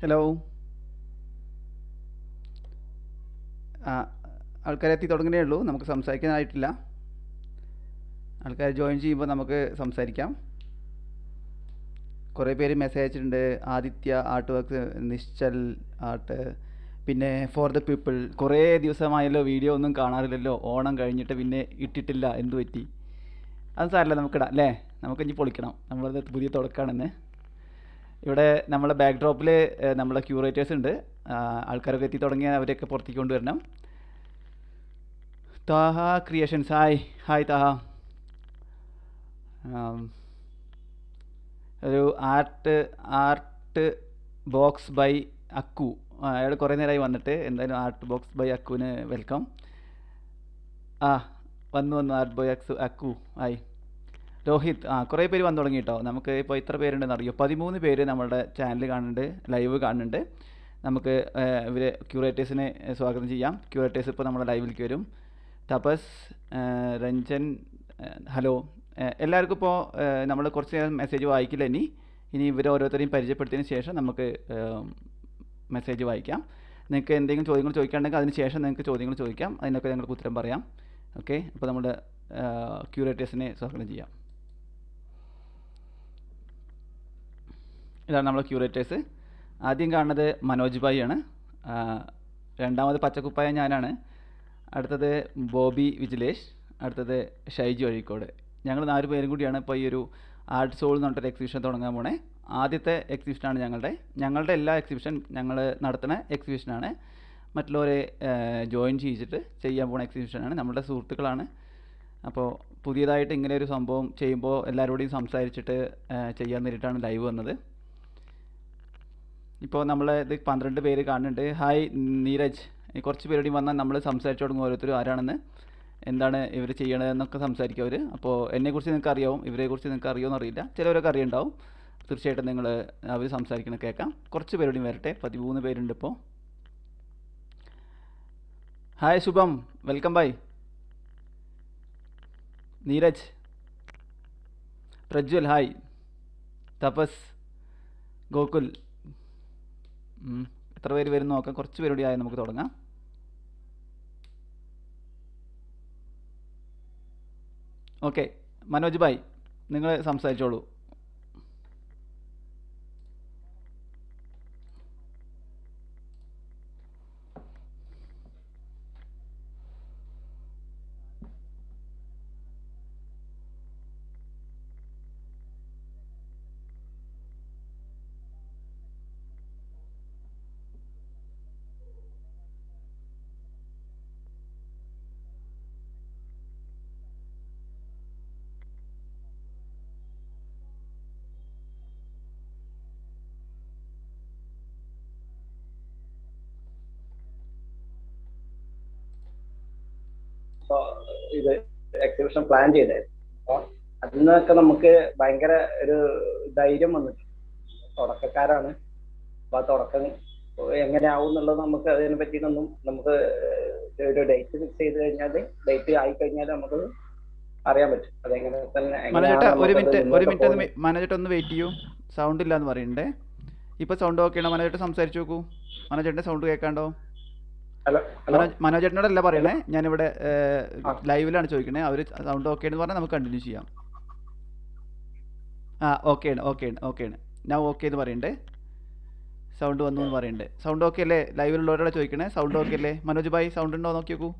Hello ആ ആൾക്കാർ എത്തി തുടങ്ങുന്നേ ഉള്ളൂ നമുക്ക് സംസാരിക്കാനായിട്ടില്ല ആൾക്കാർ ജോയിൻ ചെയ്യുമ്പോൾ നമുക്ക് സംസാരിക്കാം കുറേ പേര് മെസ്സേജ് അയച്ചിട്ടുണ്ട് Aditya art works Nishchal art പിന്നെ ഫോർ ദ പീപ്പിൾ കുറേ ദിവസമായല്ലോ വീഡിയോ ഒന്നും കാണാറില്ലല്ലോ ഓണം കഴിഞ്ഞിട്ട് പിന്നെ ഇട്ടിട്ടില്ല എന്ത് പറ്റി അത് സാരല്ല നമുക്കിടാം അല്ലേ നമുക്ക് ഇനി പൊളിക്കണം നമ്മളത് പുതിയ തുടക്കമാണെന്ന് ഇവിടെ നമ്മളെ ബാക്ക് ഡ്രോപ്പിൽ നമ്മളെ ക്യൂറേറ്റേഴ്സ് ഉണ്ട് ആ, ആൾക്കാരൊക്കെ എത്തി തുടങ്ങിയാൽ അവരെയൊക്കെ പുറത്തേക്ക് കൊണ്ടുവരണം Taha creations hi hi Taha ആം, ഒരു art art box by Akku ആ, അയാൾ കുറേ നേരമായി വന്നിട്ട് എന്തായാലും ആർട്ട് ബോക്സ് ബൈ അക്കുവിന് വെൽക്കം ആ വന്നു വന്നു ആർട്ട് ബോയ് അക്സു അക്കു ആയി രോഹിത് ആ കുറേ പേര് വന്നു തുടങ്ങി കേട്ടോ നമുക്ക് ഇപ്പോൾ ഇത്ര പേരുണ്ടെന്ന് അറിയോ പതിമൂന്ന് പേര് നമ്മളുടെ ചാനൽ കാണുന്നുണ്ട് ലൈവ് കാണുന്നുണ്ട് നമുക്ക് ഇവർ ക്യൂറേറ്റേഴ്സിനെ സ്വാഗതം ചെയ്യാം ക്യൂറേറ്റേഴ്സ് ഇപ്പോൾ നമ്മുടെ ലൈവിലേക്ക് വരും തപസ് ആ, രഞ്ജൻ ആ, ഹലോ ആ, എല്ലാവർക്കും ഇപ്പോൾ നമ്മൾ കുറച്ച് നേരം മെസ്സേജ് വായിക്കില്ല ഇനി ഇനി ഇവർ ഓരോരുത്തരെയും പരിചയപ്പെടുത്തിയതിന് ശേഷം നമുക്ക് മെസ്സേജ് വായിക്കാം നിങ്ങൾക്ക് എന്തെങ്കിലും ചോദ്യങ്ങൾ ചോദിക്കാനുണ്ടെങ്കിൽ അതിന് ശേഷം നിങ്ങൾക്ക് ചോദ്യങ്ങൾ ചോദിക്കാം അതിനൊക്കെ ഞങ്ങൾക്ക് ഉത്തരം പറയാം ഓക്കെ അപ്പോൾ നമ്മുടെ ക്യൂറേറ്റേഴ്സിനെ സ്വാഗതം ചെയ്യാം ഇതാണ് നമ്മളെ ക്യൂറേറ്റേഴ്സ് ആദ്യം കാണുന്നത് മനോജ് ഭായി ആണ് ആ, രണ്ടാമത് പച്ചക്കുപ്പായ ഞാനാണ് അടുത്തത് ബോബി വിജിലേഷ് അടുത്തത് ഷൈജു അഴീക്കോട് ഞങ്ങൾ നാല് പേരും കൂടിയാണ് ഇപ്പോൾ ഈ ഒരു ആർട്ട് സോൾ എന്ന് പറഞ്ഞിട്ടൊരു എക്സിബിഷൻ തുടങ്ങാൻ പോണേ ആദ്യത്തെ എക്സിബിഷനാണ് ഞങ്ങളുടെ ഞങ്ങളുടെ എല്ലാ എക്സിബിഷൻ ഞങ്ങൾ നടത്തുന്ന എക്സിബിഷനാണ് മറ്റുള്ളവരെ ജോയിൻ ചെയ്യിച്ചിട്ട് ചെയ്യാൻ പോണ എക്സിബിഷനാണ് നമ്മുടെ സുഹൃത്തുക്കളാണ് അപ്പോൾ പുതിയതായിട്ട് ഇങ്ങനെ ഒരു സംഭവം ചെയ്യുമ്പോൾ എല്ലാവരോടും സംസാരിച്ചിട്ട് ആ, ചെയ്യാൻ നേരിട്ടാണ് ലൈവ് വന്നത് ഇപ്പോൾ നമ്മൾ ഇത് പന്ത്രണ്ട് പേര് കാണുന്നുണ്ട് ഹായ് നീരജ് ഈ കുറച്ച് പേരോടി വന്നാൽ നമ്മൾ സംസാരിച്ചു തുടങ്ങും ഓരോരുത്തരും ആരാണെന്ന് എന്താണ് ഇവർ ചെയ്യണതെന്നൊക്കെ സംസാരിക്കും അവർ അപ്പോൾ എന്നെക്കുറിച്ച് നിങ്ങൾക്ക് അറിയാവും ഇവരെക്കുറിച്ച് നിങ്ങൾക്ക് അറിയുമെന്ന് അറിയില്ല ചിലവരൊക്കെ അറിയുണ്ടാവും തീർച്ചയായിട്ടും നിങ്ങൾ അവർ സംസാരിക്കണം കേൾക്കാം കുറച്ച് പേരോടി വരട്ടെ പതിമൂന്ന് പേരുണ്ട് ഇപ്പോൾ hi Shubham welcome bye Neeraj Prajwal hi Tapas Gokul ഉം. എത്ര പേര് വരും നോക്കാം കുറച്ച് പേരുടെ ആയി നമുക്ക് തുടങ്ങാം ഓക്കെ മനോജ് ഭായ് നിങ്ങൾ സംസാരിച്ചോളൂ ഇപ്പൊ ഇത് എക്സിബിഷൻ പ്ലാൻ ചെയ്തായിരുന്നു അപ്പൊ അതിനൊക്കെ നമുക്ക് ഭയങ്കര ഒരു ധൈര്യം വന്നിട്ടുണ്ട് തുടക്കക്കാരാണ് അപ്പൊ ആ തുടക്കം എങ്ങനെയാവും എന്നുള്ളത് നമുക്ക് അതിനെ പറ്റിയിട്ടൊന്നും നമുക്ക് ഒരു ഡേറ്റ് ഫിക്സ് ചെയ്ത് കഴിഞ്ഞാൽ ഡേറ്റ് ആയി കഴിഞ്ഞാൽ നമുക്ക് അറിയാൻ പറ്റും അതെങ്ങനെ തന്നെ മനോജേട്ടാ എങ്ങനെയാണ് ഒരു നമുക്കത് മിനിറ്റ് ഒരു മുന്നോട്ട് മിനിറ്റ് ഒന്ന് പോകുന്നത്. മനോജേട്ട ഒന്ന് വെയിറ്റ് ചെയ്യൂ സൗണ്ട് ഇല്ല എന്ന് പറയുന്നുണ്ടേ ഇപ്പോൾ സൗണ്ട് ഓക്കെ ആണോ മനോജേട്ട സംസാരിച്ച് നോക്കൂ മനോജേട്ടൻ്റെ സൗണ്ട് കേൾക്കാണ്ടോ ഹലോ ഹലോ മനോജ് മനോജേട്ടനോടല്ല പറയണേ ഞാനിവിടെ ആ. ലൈവിലാണ് ചോദിക്കണേ അവർ സൗണ്ട് ഓക്കെ എന്ന് പറഞ്ഞാൽ നമുക്ക് കണ്ടിന്യൂ ചെയ്യാം ആ ഓക്കെ ആണ് ഓക്കെ ആണ് ഓക്കെ ആണ് ഞാൻ ഓക്കെ എന്ന് പറയണ്ടേ സൗണ്ട് വന്നു എന്ന് പറയണ്ടേ സൗണ്ട് ഓക്കെ അല്ലേ ലൈവിലുള്ളവരോട് ചോദിക്കണേ സൗണ്ട് ഓക്കെ അല്ലേ മനോജ് ഭായി സൗണ്ട് ഉണ്ടോ നോക്കി നോക്കൂ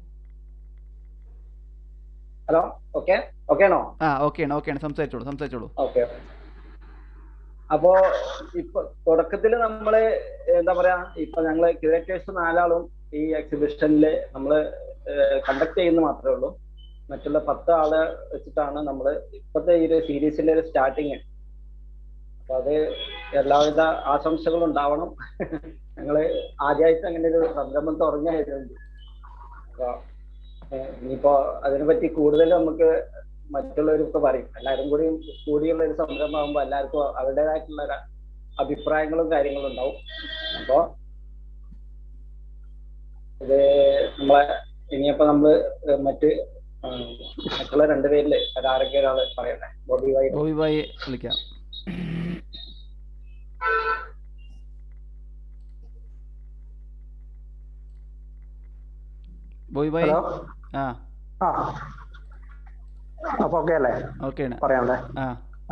ഹലോ ഓക്കെ ഓക്കെ ആണോ ആ ഓക്കെ ആണ് ഓക്കെ ആണ് സംസാരിച്ചോളൂ സംസാരിച്ചോളൂ ഓക്കെ അപ്പോ ഇപ്പൊ തുടക്കത്തിൽ നമ്മള് എന്താ പറയാ ഇപ്പൊ ഞങ്ങള് ക്യൂറേറ്റേഴ്സ് നാലാളും ഈ എക്സിബിഷനിൽ നമ്മള് കണ്ടക്ട് ചെയ്യുന്ന മാത്രമേ ഉള്ളൂ മറ്റുള്ള പത്ത് ആളെ വെച്ചിട്ടാണ് നമ്മൾ ഇപ്പോഴത്തെ ഈ ഒരു സീരീസിന്റെ ഒരു സ്റ്റാർട്ടിങ് അപ്പൊ അത് എല്ലാവിധ ആശംസകളും ഉണ്ടാവണം ഞങ്ങള് ആദ്യമായിട്ട് അങ്ങനെ ഒരു സംരംഭം തുടങ്ങിയായിട്ടുണ്ട് അപ്പൊ ഏഹ് ഇനിയിപ്പോ അതിനെപ്പറ്റി കൂടുതൽ നമുക്ക് മറ്റുള്ളവരൊക്കെ പറയും എല്ലാവരും കൂടി കൂടിയുള്ള ഒരു സംരംഭമാകുമ്പോൾ എല്ലാവർക്കും അവരുടേതായിട്ടുള്ള ഒരു അഭിപ്രായങ്ങളും കാര്യങ്ങളും ഉണ്ടാവും അപ്പോ ഇത് നമ്മളെ ഇനിയിപ്പോ നമ്മള് മറ്റ് ആ, മറ്റുള്ള രണ്ടുപേരില് അതാരൊക്കെ ഒരാള് പറയട്ടെ ബോബി വൈ ബോബി ഭായി വിളിക്കാം ബോയ് ബോയ് ഹലോ ആ ആ അപ്പൊ ഓക്കെ അല്ലേ ഓക്കെയാണ് പറയാണ്ടേ ആ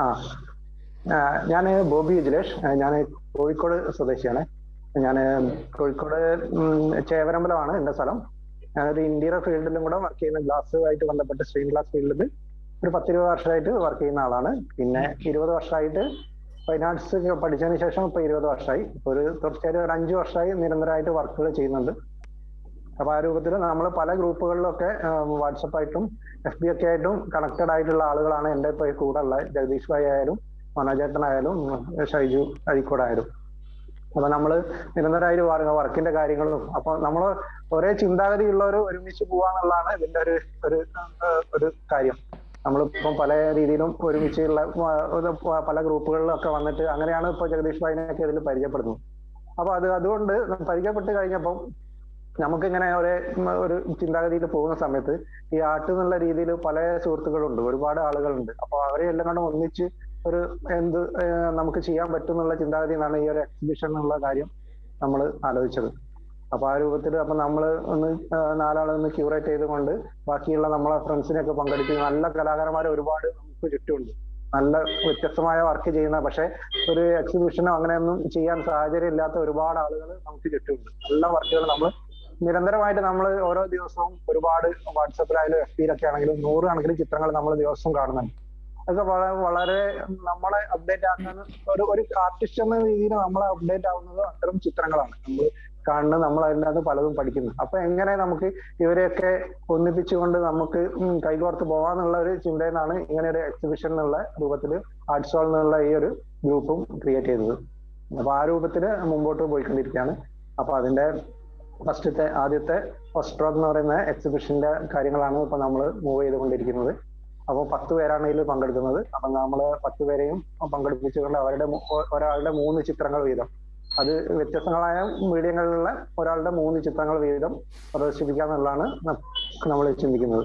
ആ ഞാൻ ബോബി വിജിലേഷ് ഞാൻ കോഴിക്കോട് സ്വദേശിയാണ് ഞാൻ കോഴിക്കോട് ഉം, ചേവരമ്പലമാണ് എൻ്റെ സ്ഥലം ഞാനൊരു ഇന്റീരിയർ ഫീൽഡിലും കൂടെ വർക്ക് ചെയ്യുന്ന ഗ്ലാസ് ആയിട്ട് ബന്ധപ്പെട്ട് സ്ക്രീൻ ഗ്ലാസ് ഫീൽഡിൽ ഒരു പത്തിരുപത് വർഷമായിട്ട് വർക്ക് ചെയ്യുന്ന ആളാണ് പിന്നെ ഇരുപത് വർഷമായിട്ട് ഫൈനാൻസ് പഠിച്ചതിന് ശേഷം ഇപ്പൊ ഇരുപത് വർഷമായി ഇപ്പൊ ഒരു തീർച്ചയായിട്ടും ഒരു അഞ്ച് വർഷമായി നിരന്തരമായിട്ട് വർക്കുകൾ ചെയ്യുന്നുണ്ട് അപ്പൊ ആ രൂപത്തിൽ നമ്മൾ പല ഗ്രൂപ്പുകളിലൊക്കെ വാട്സപ്പ് ആയിട്ടും എഫ് ബി ഒക്കെ ആയിട്ടും കണക്റ്റഡ് ആയിട്ടുള്ള ആളുകളാണ് എൻ്റെ ഇപ്പൊ ഈ കൂടെ ഉള്ളത് ജഗദീഷ് ഭായി ആയാലും മനോജേട്ടനായാലും ഉം, ഷൈജു അഴിക്കോടായാലും അപ്പൊ നമ്മള് നിരന്തരമായിട്ട് വർക്ക് വർക്കിന്റെ കാര്യങ്ങളും അപ്പൊ നമ്മൾ ഒരേ ചിന്താഗതിയുള്ളവർ ഒരുമിച്ച് പോവാന്നുള്ളതാണ് ഇതിന്റെ ഒരു ഒരു ഏഹ്, ഒരു കാര്യം നമ്മളിപ്പം പല രീതിയിലും ഒരുമിച്ചുള്ള വ- ഒരു പ- പല ഗ്രൂപ്പുകളിലൊക്കെ വന്നിട്ട് അങ്ങനെയാണ് ഇപ്പൊ ജഗദീഷ് ഭായിനെയൊക്കെ ഇതിൽ പരിചയപ്പെടുന്നത് അപ്പൊ അത് അതുകൊണ്ട് പരിചയപ്പെട്ട് കഴിഞ്ഞപ്പം നമുക്കിങ്ങനെ ഒരേ ഉം, ഒരു ചിന്താഗതിയിൽ പോകുന്ന സമയത്ത് ഈ ആർട്ട് എന്നുള്ള രീതിയിൽ പല സുഹൃത്തുക്കളുണ്ട് ഒരുപാട് ആളുകളുണ്ട് അപ്പൊ അവരെ എല്ലാം കൂടെ ഒന്നിച്ച് ഒരു എന്ത് ഏഹ്, നമുക്ക് ചെയ്യാൻ പറ്റും എന്നുള്ള ചിന്താഗതിയിലാണ് ഈ ഒരു എക്സിബിഷൻ എന്നുള്ള കാര്യം നമ്മൾ ആലോചിച്ചത് അപ്പൊ ആ രൂപത്തിൽ അപ്പൊ നമ്മൾ ഒന്ന് ഏഹ്, നാലാളെ ഒന്ന് ക്യൂറേറ്റ് ചെയ്തുകൊണ്ട് ബാക്കിയുള്ള നമ്മളെ ഫ്രണ്ട്സിനെയൊക്കെ പങ്കെടുത്ത് നല്ല കലാകാരന്മാർ ഒരുപാട് നമുക്ക് ചുറ്റുമുണ്ട് നല്ല വ്യത്യസ്തമായ വർക്ക് ചെയ്യുന്ന പക്ഷെ ഒരു എക്സിബിഷനോ അങ്ങനെയൊന്നും ചെയ്യാൻ സാഹചര്യം ഇല്ലാത്ത ഒരുപാട് ആളുകൾ നമുക്ക് ചുറ്റുമുണ്ട് നല്ല വർക്കുകൾ നമ്മൾ നിരന്തരമായിട്ട് നമ്മൾ ഓരോ ദിവസവും ഒരുപാട് വാട്സപ്പിലായാലും എഫ് പിയിലൊക്കെ ആണെങ്കിലും നൂറ് കണക്കിന് ചിത്രങ്ങൾ നമ്മൾ ദിവസവും കാണുന്നുണ്ട് അതൊക്കെ വളരെ വളരെ നമ്മളെ അപ്ഡേറ്റ് ആക്കാൻ ഒരു ഒരു ആർട്ടിസ്റ്റ് എന്ന രീതിയിൽ നമ്മളെ അപ്ഡേറ്റ് ആവുന്നത് അത്തരം ചിത്രങ്ങളാണ് നമ്മൾ കാണുന്നത് നമ്മൾ അതിനകത്ത് പലതും പഠിക്കുന്നു അപ്പൊ എങ്ങനെ നമുക്ക് ഇവരെയൊക്കെ ഒന്നിപ്പിച്ചുകൊണ്ട് നമുക്ക് ഉം കൈകോർത്ത് പോവാന്നുള്ള ഒരു ചിന്തയിൽ നിന്നാണ് ഇങ്ങനെ ഒരു എക്സിബിഷൻ എന്നുള്ള രൂപത്തിൽ ആർട്സ് ഹോൾ എന്നുള്ള ഈ ഒരു ഗ്രൂപ്പും ക്രിയേറ്റ് ചെയ്തത് അപ്പൊ ആ രൂപത്തിൽ മുമ്പോട്ട് പോയിക്കൊണ്ടിരിക്കുകയാണ് അപ്പൊ അതിന്റെ ഫസ്റ്റത്തെ ആദ്യത്തെ ഫസ്റ്റ് സ്ട്രോക്ക് എന്ന് പറയുന്ന എക്സിബിഷന്റെ കാര്യങ്ങളാണ് ഇപ്പൊ നമ്മൾ മൂവ് ചെയ്തുകൊണ്ടിരിക്കുന്നത് അപ്പോൾ പത്ത് പേരാണ് ഇതിൽ പങ്കെടുക്കുന്നത് അപ്പൊ നമ്മൾ പത്ത് പേരെയും പങ്കെടുപ്പിച്ചുകൊണ്ട് അവരുടെ മു- ഒ- ഒരാളുടെ മൂന്ന് ചിത്രങ്ങൾ വീതം അത് വ്യത്യസ്തങ്ങളായ മീഡിയങ്ങളിലുള്ള ഒരാളുടെ മൂന്ന് ചിത്രങ്ങൾ വീതം പ്രദർശിപ്പിക്കാന്നുള്ളതാണ് നമ്മൾ ചിന്തിക്കുന്നത്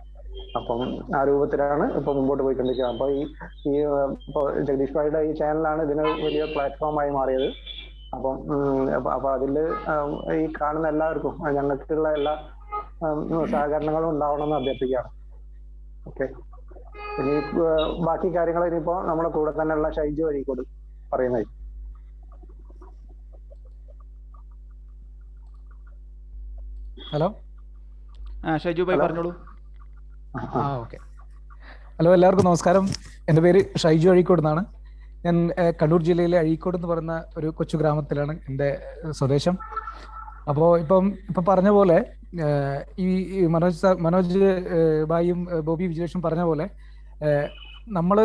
അപ്പം ആ രൂപത്തിലാണ് ഇപ്പൊ മുമ്പോട്ട് പോയിക്കൊണ്ടിരിക്കുന്നത് അപ്പൊ ഈ ഈ ഏഹ്, ഇപ്പൊ ജഗദീഷ് ഭായിയുടെ ഈ ചാനലാണ് ഇതിന് വലിയ പ്ലാറ്റ്ഫോമായി മാറിയത് അപ്പം ഉം, അപ്പൊ അപ്പൊ അതില് ആം, ഈ കാണുന്ന എല്ലാവർക്കും ആ, ഞങ്ങൾക്കുള്ള എല്ലാ ആം, സഹകരണങ്ങളും ഉണ്ടാവണമെന്ന് അഭ്യർത്ഥിക്കുകയാണ് ഓക്കെ ഇനി ഏഹ്, ബാക്കി കാര്യങ്ങൾ ഇനിയിപ്പോ നമ്മുടെ കൂടെ തന്നെയുള്ള ഷൈജു വഴിക്കോട് പറയുന്നത് ഹലോ ആ ഷൈജു ഭായി ഹലോ. പറഞ്ഞോളൂ ആ ഓക്കെ ഹലോ എല്ലാവർക്കും നമസ്കാരം എൻ്റെ പേര് ഷൈജു അഴീക്കോട് എന്നാണ് ഞാൻ ഏഹ്, കണ്ണൂർ ജില്ലയിലെ അഴീക്കോട് എന്ന് പറയുന്ന ഒരു കൊച്ചു ഗ്രാമത്തിലാണ് എൻ്റെ ഏഹ്, സ്വദേശം അപ്പോൾ ഇപ്പം ഇപ്പം പറഞ്ഞ പോലെ ഏഹ്, ഈ ഈ മനോജ് സാർ മനോജ് ഏഹ്, ബായിയും ഏഹ്, ബോബി വിജയേഷും പറഞ്ഞ പോലെ നമ്മൾ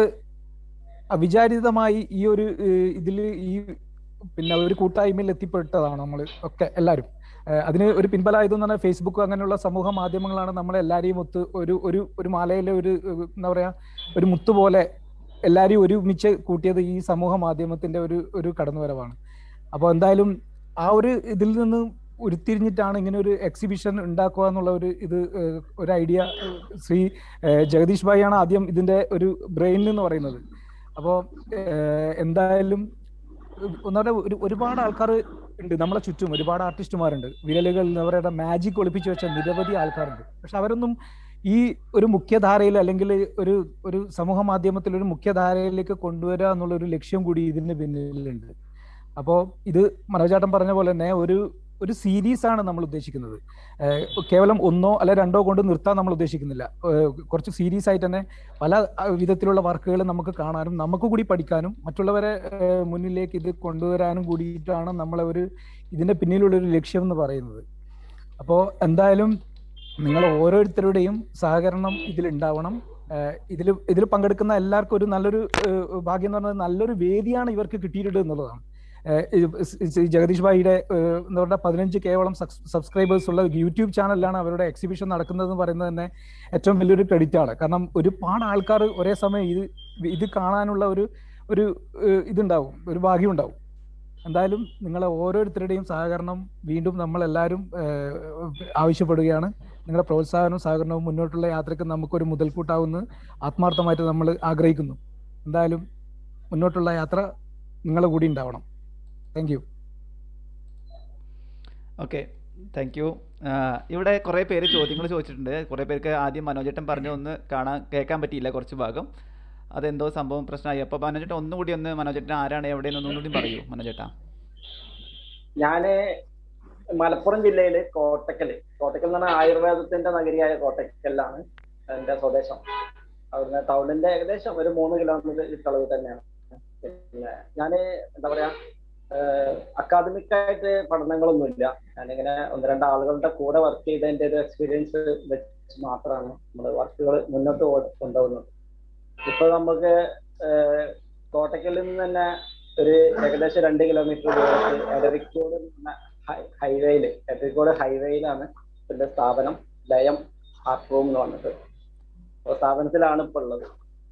അവിചാരിതമായി ഈ ഒരു ഇതിൽ ഈ പിന്നെ ഒരു കൂട്ടായ്മയിൽ എത്തിപ്പെട്ടതാണ് നമ്മൾ ഒക്കെ എല്ലാവരും ഏഹ് അതിന് ഒരു പിൻബലമായതെന്ന് പറഞ്ഞാൽ ഫേസ്ബുക്ക് അങ്ങനെയുള്ള സമൂഹ മാധ്യമങ്ങളാണ് നമ്മളെല്ലാവരെയും ഒത്ത് ഒരു ഒരു ഒരു മാലയിലെ ഒരു ഏഹ് എന്താ പറയാ ഒരു മുത്ത് പോലെ എല്ലാവരെയും ഒരുമിച്ച് കൂട്ടിയത് ഈ സമൂഹ മാധ്യമത്തിന്റെ ഒരു ഒരു കടന്നുവരവാണ് അപ്പോൾ എന്തായാലും ആ ഒരു ഇതിൽ നിന്ന് ഉരുത്തിരിഞ്ഞിട്ടാണ് ഇങ്ങനെ ഒരു എക്സിബിഷൻ ഉണ്ടാക്കുക എന്നുള്ള ഒരു ഇത് ഏഹ് ഒരു ഐഡിയ ശ്രീ ഏഹ് ജഗദീഷ് ഭായിയാണ് ആദ്യം ഇതിന്റെ ഒരു ബ്രെയിൻ എന്ന് പറയുന്നത് അപ്പോൾ എന്തായാലും ഒന്നാമതെ ഒരു ഒരുപാട് ആൾക്കാർ ഉണ്ട് നമ്മളെ ചുറ്റും ഒരുപാട് ആർട്ടിസ്റ്റുമാരുണ്ട് വിരലുകൾ അവരുടെ മാജിക് ഒളിപ്പിച്ചു വെച്ച നിരവധി ആൾക്കാരുണ്ട് പക്ഷെ അവരൊന്നും ഈ ഒരു മുഖ്യധാരയിൽ അല്ലെങ്കിൽ ഒരു ഒരു സമൂഹ മാധ്യമത്തിൽ ഒരു മുഖ്യധാരയിലേക്ക് കൊണ്ടുവരിക എന്നുള്ള ഒരു ലക്ഷ്യം കൂടി ഇതിന് പിന്നിലുണ്ട് അപ്പോൾ ഇത് മനോജാട്ടം പറഞ്ഞ പോലെ തന്നെ ഒരു ഒരു സീരീസ് ആണ് നമ്മൾ ഉദ്ദേശിക്കുന്നത് ഏഹ് കേവലം ഒന്നോ അല്ലെ രണ്ടോ കൊണ്ട് നിർത്താൻ നമ്മൾ ഉദ്ദേശിക്കുന്നില്ല ഏഹ് കുറച്ച് സീരീസ് ആയിട്ട് തന്നെ പല അഹ് വിധത്തിലുള്ള വർക്കുകൾ നമുക്ക് കാണാനും നമുക്ക് കൂടി പഠിക്കാനും മറ്റുള്ളവരെ ഏഹ് മുന്നിലേക്ക് ഇത് കൊണ്ടുവരാനും കൂടിയിട്ടാണ് നമ്മളെ ഒരു ഇതിന്റെ പിന്നിലുള്ള ഒരു ലക്ഷ്യം എന്ന് പറയുന്നത് അപ്പോൾ എന്തായാലും നിങ്ങൾ ഓരോരുത്തരുടെയും സഹകരണം ഇതിൽ ഉണ്ടാവണം ഇതിൽ ഇതിൽ പങ്കെടുക്കുന്ന എല്ലാവർക്കും ഒരു നല്ലൊരു ഏഹ് ഭാഗ്യം എന്ന് പറഞ്ഞാൽ നല്ലൊരു വേദിയാണ് ഇവർക്ക് കിട്ടിയിട്ടുണ്ട് എന്നുള്ളതാണ് ഏഹ് ഇത് സ് ജഗദീഷ് ഭായിയുടെ ഏഹ് എന്താ പറയുക പതിനഞ്ച് കേവലം സബ്സ്ക്രൈബേഴ്സ് ഉള്ള യൂട്യൂബ് ചാനലിലാണ് അവരുടെ എക്സിബിഷൻ നടക്കുന്നതെന്ന് പറയുന്നത് തന്നെ ഏറ്റവും വലിയൊരു ക്രെഡിറ്റ് ആണ് കാരണം ഒരുപാട് ആൾക്കാർ ഒരേ സമയം ഇത് ഇത് കാണാനുള്ള ഒരു ഒരു ഏഹ് ഇതുണ്ടാവും ഒരു ഭാഗ്യം ഉണ്ടാവും എന്തായാലും നിങ്ങളെ ഓരോരുത്തരുടെയും സഹകരണം വീണ്ടും നമ്മളെല്ലാവരും ഏഹ് ആവശ്യപ്പെടുകയാണ് നിങ്ങളുടെ പ്രോത്സാഹനവും സഹകരണവും മുന്നോട്ടുള്ള യാത്രയ്ക്ക് നമുക്കൊരു മുതൽക്കൂട്ടാവുമെന്ന് ആത്മാർത്ഥമായിട്ട് നമ്മൾ ആഗ്രഹിക്കുന്നു എന്തായാലും മുന്നോട്ടുള്ള യാത്ര നിങ്ങളെ കൂടി ഉണ്ടാവണം thank you okay thank you ഇവിടെ കുറേ പേര് ചോദ്യങ്ങൾ ചോദിച്ചിട്ടുണ്ട് കുറേ പേർക്ക് ആദ്യം മനോജേട്ടൻ പറഞ്ഞു ഒന്ന് കാണാൻ കേൾക്കാൻ പറ്റിയില്ല കുറച്ച് ഭാഗം അതെന്തോ സംഭവം പ്രശ്നമായി അപ്പോൾ മനോജേട്ടൻ ഒന്നുകൂടി ഒന്ന് മനോജേട്ടൻ ആരാണ് എവിടെയെന്ന് ഒന്നുകൂടി പറയൂ മനോജേട്ടാ ഞാന് മലപ്പുറം ജില്ലയില് കോട്ടക്കല് കോട്ടക്കൽ എന്ന് പറഞ്ഞാൽ ആയുർവേദത്തിന്റെ നഗരിയായ കോട്ടക്കലിലാണ് എന്റെ സ്വദേശം അവിടുന്ന് ടൗണിന്റെ ഏകദേശം ഒരു മൂന്ന് കിലോമീറ്റർ ചുറ്റളവ് തന്നെയാണ് പിന്നെ ഞാന് എന്താ പറയാ അക്കാദമിക് ആയിട്ട് പഠനങ്ങളൊന്നുമില്ല ഞാനിങ്ങനെ ഒന്ന് രണ്ട് ആളുകളുടെ കൂടെ വർക്ക് ചെയ്തതിന്റെ ഒരു എക്സ്പീരിയൻസ് വെച്ച് മാത്രമാണ് നമ്മൾ വർക്കുകൾ മുന്നോട്ട് കൊ- കൊണ്ടുപോകുന്നത് ഇപ്പൊ നമുക്ക് ഏഹ്, കോട്ടക്കലിൽ നിന്ന് തന്നെ ഒരു ഏകദേശം രണ്ട് കിലോമീറ്റർ ദൂരത്ത് എടരിക്കോട് എന്ന ഹൈ- ഹൈവേയില് എടരിക്കോട് ഹൈവേയിലാണ് ഇതിന്റെ സ്ഥാപനം ലയം ആർട്ട് റൂം എന്ന് പറഞ്ഞിട്ട് അപ്പൊ സ്ഥാപനത്തിലാണ് ഇപ്പൊ ഉള്ളത്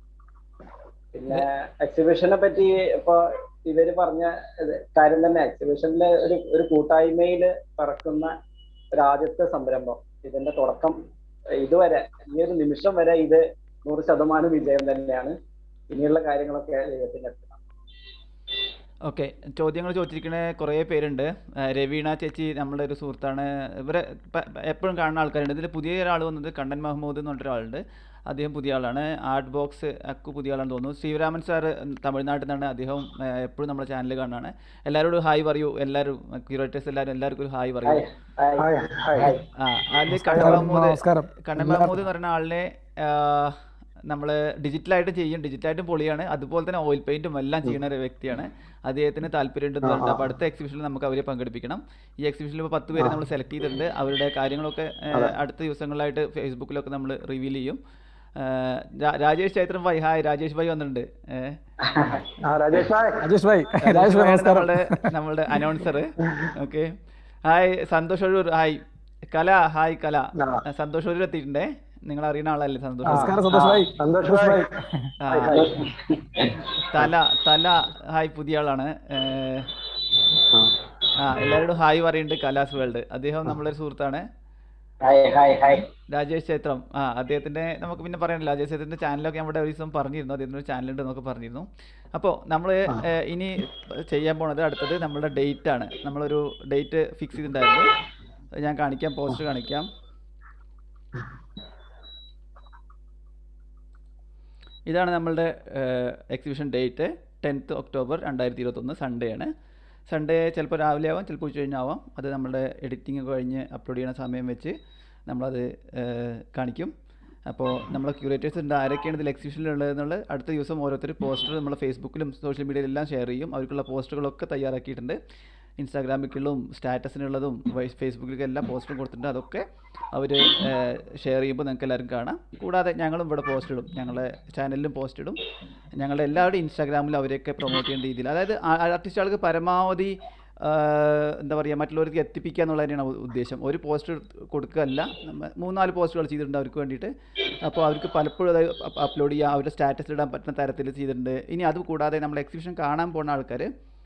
പിന്നെ എക്സിബിഷനെ പറ്റി ഇപ്പൊ ഇവര് പറഞ്ഞ ഇത് കാര്യം തന്നെ എക്സിബിഷനിലെ ഒരു ഒരു കൂട്ടായ്മയില് പിറക്കുന്ന ഒരു ആദ്യത്തെ സംരംഭം ഇതിന്റെ തുടക്കം ഇതുവരെ ഈ ഒരു നിമിഷം വരെ ഇത് നൂറ് ശതമാനം വിജയം തന്നെയാണ് ഇനിയുള്ള കാര്യങ്ങളൊക്കെ ദൈവത്തിന്റെ അടുത്താണ് ഓക്കെ ചോദ്യങ്ങൾ ചോദിച്ചിരിക്കുന്ന കുറേ പേരുണ്ട് ആ, രവീണ ചേച്ചി നമ്മുടെ ഒരു സുഹൃത്താണ് ഇവരെ എപ്പോഴും കാണുന്ന ആൾക്കാരുണ്ട് ഇതിൽ പുതിയ ഒരാൾ വന്നത് കണ്ണൻ മഹമ്മൂദ് എന്ന് പറഞ്ഞൊരാളുണ്ട് അദ്ദേഹം പുതിയ ആളാണ് ആർട്ട് ബോക്സ് അക്കു പുതിയ ആളാണെന്ന് തോന്നുന്നു ശ്രീരാമൻ സാർ തമിഴ്നാട്ടിൽ നിന്നാണ് അദ്ദേഹം എപ്പോഴും നമ്മുടെ ചാനൽ കാണുന്നതാണ് എല്ലാവരോടും ഹായ് പറയൂ എല്ലാവരും ക്യൂറേറ്റേഴ്സ് എല്ലാവരും എല്ലാവർക്കും ഒരു ഹായ് പറയൂ ഹായ് ഹായ് ഹായ് ആ അതിൽ കണ്ണൻ മഹമ്മൂദ് നമസ്കാരം കണ്ണൻ മഹമ്മൂദ് എന്ന് പറയുന്ന ആളിനെ നമ്മൾ ഡിജിറ്റലായിട്ട് ചെയ്യും ഡിജിറ്റലായിട്ടും പൊളിയാണ് അതുപോലെ തന്നെ ഓയിൽ പെയിന്റും എല്ലാം ചെയ്യുന്ന ഒരു വ്യക്തിയാണ് അദ്ദേഹത്തിന് താല്പര്യമുണ്ടെന്ന് പറഞ്ഞിട്ട് അപ്പോൾ അടുത്ത എക്സിബിഷനിൽ നമുക്ക് അവരെ പങ്കെടുപ്പിക്കണം ഈ എക്സിബിഷനിൽ ഇപ്പോൾ പത്ത് പേര് നമ്മൾ സെലക്ട് ചെയ്തിട്ടുണ്ട് അവരുടെ കാര്യങ്ങളൊക്കെ ഏഹ്, അടുത്ത ദിവസങ്ങളിലായിട്ട് ഫേസ്ബുക്കിലൊക്കെ നമ്മൾ റിവീൽ ചെയ്യും ഏഹ്, രാ- രാജേഷ് ചൈത്രം ഭായ് ഹായ് രാജേഷ് ഭായ് വന്നിട്ടുണ്ട് ഏഹ്. ആ രാജേഷ് ഭായ് രാജേഷ് ഭായ് രാജേഷ് ഭായ് ഭായാണ് നമസ്കാരം നമ്മളുടെ നമ്മളുടെ announcer okay hi Santhosh Ozhur hi Kala hi Kala ആ. സന്തോഷ് ഒഴൂർ എത്തിയിട്ടുണ്ട് നിങ്ങൾ അറിയുന്ന ആളല്ലേ സന്തോഷ് നമസ്കാരം സന്തോഷ് ഭായ് സന്തോഷ് ഭായ് ആ, ഹായ് ഹായ് തല തല ഹായ് പുതിയ ആളാണ് ഏഹ്, ആ. ആ എല്ലാവരോടും ഹായ് പറയുന്നുണ്ട് കലാസ് വേൾഡ് അദ്ദേഹം നമ്മളൊരു സുഹൃത്താണ് hi hi hi Rajesh Chaithram ആ അദ്ദേഹത്തിന്റെ നമുക്ക് പിന്നെ പറയാനില്ല രാജേഷ് ചൈത്രത്തിന്റെ ചാനലൊക്കെ നമ്മുടെ ഒരു ദിവസം പറഞ്ഞിരുന്നു അദ്ദേഹത്തിന് ഒരു ചാനലുണ്ട് എന്നൊക്കെ പറഞ്ഞിരുന്നു അപ്പോൾ നമ്മൾ ഇനി ചെയ്യാൻ പോണത് അടുത്തത് നമ്മുടെ ഡേറ്റ് ആണ് നമ്മളൊരു ഡേറ്റ് ഫിക്സ് ചെയ്തിട്ടുണ്ടായിരുന്നു അത് ഞാൻ കാണിക്കാം പോസ്റ്റ് കാണിക്കാം ഇതാണ് നമ്മളുടെ എക്സിബിഷൻ ഡേറ്റ് ടെൻത്ത് ഒക്ടോബർ രണ്ടായിരത്തി ഇരുപത്തൊന്ന് സൺഡേ ആണ് സൺഡേ ചിലപ്പോൾ രാവിലെ ആവാം ചിലപ്പോൾ ഉച്ച കഴിഞ്ഞാവാം അത് നമ്മളുടെ എഡിറ്റിംഗ് ഒക്കെ കഴിഞ്ഞ് അപ്ലോഡ് ചെയ്യുന്ന സമയം വെച്ച് നമ്മളത് ഏഹ്, കാണിക്കും അപ്പോൾ നമ്മളെ ക്യൂറേറ്റേഴ്സ് ഉണ്ട് ആരൊക്കെയാണ് ഇതിൽ എക്സിബിഷനിലുള്ളതെന്നുള്ളത് അടുത്ത ദിവസം ഓരോരുത്തർ പോസ്റ്റർ നമ്മൾ ഫേസ്ബുക്കിലും സോഷ്യൽ മീഡിയയിലെല്ലാം ഷെയർ ചെയ്യും അവർക്കുള്ള പോസ്റ്ററുകളൊക്കെ തയ്യാറാക്കിയിട്ടുണ്ട് ഇൻസ്റ്റാഗ്രാമിലേക്കുള്ളതും സ്റ്റാറ്റസിനുള്ളതും ഫേസ്ബുക്കിലേക്ക് എല്ലാ പോസ്റ്ററും കൊടുത്തിട്ടുണ്ട് അതൊക്കെ അവർ ഷെയർ ചെയ്യുമ്പോൾ നിങ്ങൾക്ക് എല്ലാവരും കാണാം കൂടാതെ ഞങ്ങളും ഇവിടെ പോസ്റ്റ് ഇടും ഞങ്ങളുടെ ചാനലിലും പോസ്റ്റ് ഇടും ഞങ്ങളുടെ എല്ലാവരുടെയും ഇൻസ്റ്റാഗ്രാമിൽ അവരെയൊക്കെ പ്രൊമോട്ട് ചെയ്യുന്ന രീതിയിൽ അതായത് ആർട്ടിസ്റ്റുകൾക്ക് പരമാവധി ആ, എന്താ പറയുക മറ്റുള്ളവർക്ക് എത്തിപ്പിക്കുക എന്നുള്ളത് തന്നെയാണ് ഉ- ഉദ്ദേശം ഒരു പോസ്റ്റ് കൊടുക്കുകയല്ല നമ്മ- മൂന്നാല് പോസ്റ്റുകൾ ചെയ്തിട്ടുണ്ട് അവർക്ക് വേണ്ടിയിട്ട് അപ്പോൾ അവർക്ക് പലപ്പോഴും അത് അപ്ലോഡ് ചെയ്യുക അവരുടെ സ്റ്റാറ്റസ് ഇടാൻ പറ്റുന്ന തരത്തിൽ ചെയ്തിട്ടുണ്ട് ഇനി അത് കൂടാതെ നമ്മൾ എക്സിബിഷൻ കാണാൻ പോകുന്ന ആൾക്കാർ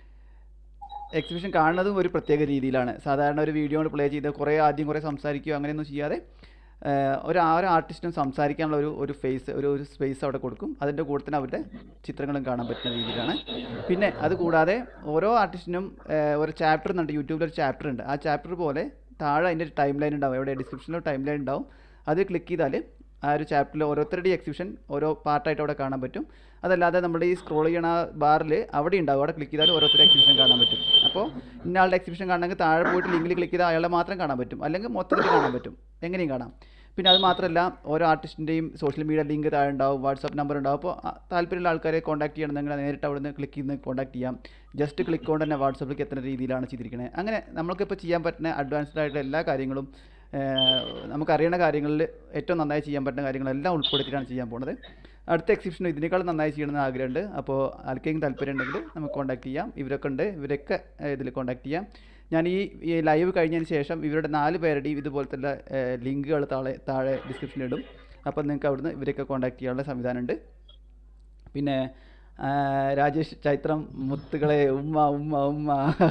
എക്സിബിഷൻ കാണുന്നതും ഒരു പ്രത്യേക രീതിയിലാണ് സാധാരണ ഒരു വീഡിയോ കൊണ്ട് പ്ലേ ചെയ്ത് കുറേ ആദ്യം കുറേ സംസാരിക്കുകയോ അങ്ങനെയൊന്നും ചെയ്യാതെ ഏഹ്, ഒരു ആ ഒരു ആർട്ടിസ്റ്റിനും സംസാരിക്കാനുള്ള ഒരു ഒരു ഫേസ് ഒരു ഒരു സ്പേസ് അവിടെ കൊടുക്കും അതിൻ്റെ കൂടെ തന്നെ അവരുടെ ചിത്രങ്ങളും കാണാൻ പറ്റുന്ന രീതിയിലാണ് പിന്നെ അത് കൂടാതെ ഓരോ ആർട്ടിസ്റ്റിനും ഏഹ്, ഒരു ചാപ്റ്റർ എന്നുണ്ട് യൂട്യൂബിൽ ഒരു ചാപ്റ്റർ ഉണ്ട് ആ ചാപ്റ്റർ പോലെ താഴെ അതിൻ്റെ ടൈം ലൈൻ ഉണ്ടാവും എവിടെ ഡിസ്ക്രിപ്ഷനിൽ ടൈം ലൈൻ ഉണ്ടാവും അത് ക്ലിക്ക് ചെയ്താൽ ആ ഒരു ചാപ്റ്ററിൽ ഓരോരുത്തരുടെയും എക്സിബിഷൻ ഓരോ പാർട്ടായിട്ട് അവിടെ കാണാൻ പറ്റും അതല്ലാതെ നമ്മുടെ ഈ സ്ക്രോൾ ചെയ്യണ ബാറിൽ അവിടെ ഉണ്ടാവും അവിടെ ക്ലിക്ക് ചെയ്താൽ ഓരോരുത്തരുടെ എക്സിബിഷൻ കാണാൻ പറ്റും അപ്പോൾ ഇന്നയാളുടെ എക്സിബിഷൻ കാണണമെങ്കിൽ താഴെ പോയിട്ട് ലിങ്കിൽ ക്ലിക്ക് ചെയ്താൽ അയാളെ മാത്രം കാണാൻ പറ്റും അല്ലെങ്കിൽ മൊത്തത്തിൽ കാണാൻ പറ്റും എങ്ങനെയും കാണാം പിന്നെ അത് മാത്രമല്ല ഓരോ ആർട്ടിസ്റ്റിൻ്റെയും സോഷ്യൽ മീഡിയ ലിങ്ക് താഴെ ഉണ്ടാവും വാട്സാപ്പ് നമ്പർ ഉണ്ടാവും അപ്പോൾ ആ താല്പര്യമുള്ള ആൾക്കാരെ കോൺടാക്ട് ചെയ്യണമെങ്കിൽ നേരിട്ട് അവിടെ നിന്ന് ക്ലിക്ക് ചെയ്ത് കോൺടാക്ട് ചെയ്യാം ജസ്റ്റ് ക്ലിക്ക് കൊണ്ട് തന്നെ വാട്സാപ്പിലേക്ക് എത്തുന്ന രീതിയിലാണ് ചെയ്തിരിക്കുന്നത് അങ്ങനെ നമ്മൾക്കിപ്പോൾ ചെയ്യാൻ പറ്റുന്ന അഡ്വാൻസ്ഡ് ആയിട്ടുള്ള എല്ലാ കാര്യങ്ങളും ഏഹ്, നമുക്കറിയുന്ന കാര്യങ്ങളിൽ ഏറ്റവും നന്നായി ചെയ്യാൻ പറ്റുന്ന കാര്യങ്ങളെല്ലാം ഉൾപ്പെടുത്തിയിട്ടാണ് ചെയ്യാൻ പോകുന്നത് അടുത്ത എക്സിബിഷൻ ഇതിനേക്കാൾ നന്നായി ചെയ്യണമെന്ന് ആഗ്രഹമുണ്ട് അപ്പോൾ ആർക്കെങ്കിലും താല്പര്യം ഉണ്ടെങ്കിൽ നമുക്ക് കോൺടാക്ട് ചെയ്യാം ഇവരൊക്കെ ഉണ്ട് ഇവരൊക്കെ ഇതിൽ കോൺടാക്ട് ചെയ്യാം ഞാൻ ഈ ഈ ലൈവ് കഴിഞ്ഞതിന് ശേഷം ഇവരുടെ നാല് പേരുടെയും ഇതുപോലത്തെ ലിങ്കുകൾ താഴെ താഴെ ഡിസ്ക്രിപ്ഷനിൽ ഇടും അപ്പോൾ നിങ്ങൾക്ക് അവിടുന്ന് ഇവരൊക്കെ കോൺടാക്ട് ചെയ്യാനുള്ള സംവിധാനമുണ്ട് പിന്നെ ആ, രാജേഷ് ചൈത്രം മുത്തുകളെ ഉമ്മ ഉമ്മ ഉമ്മ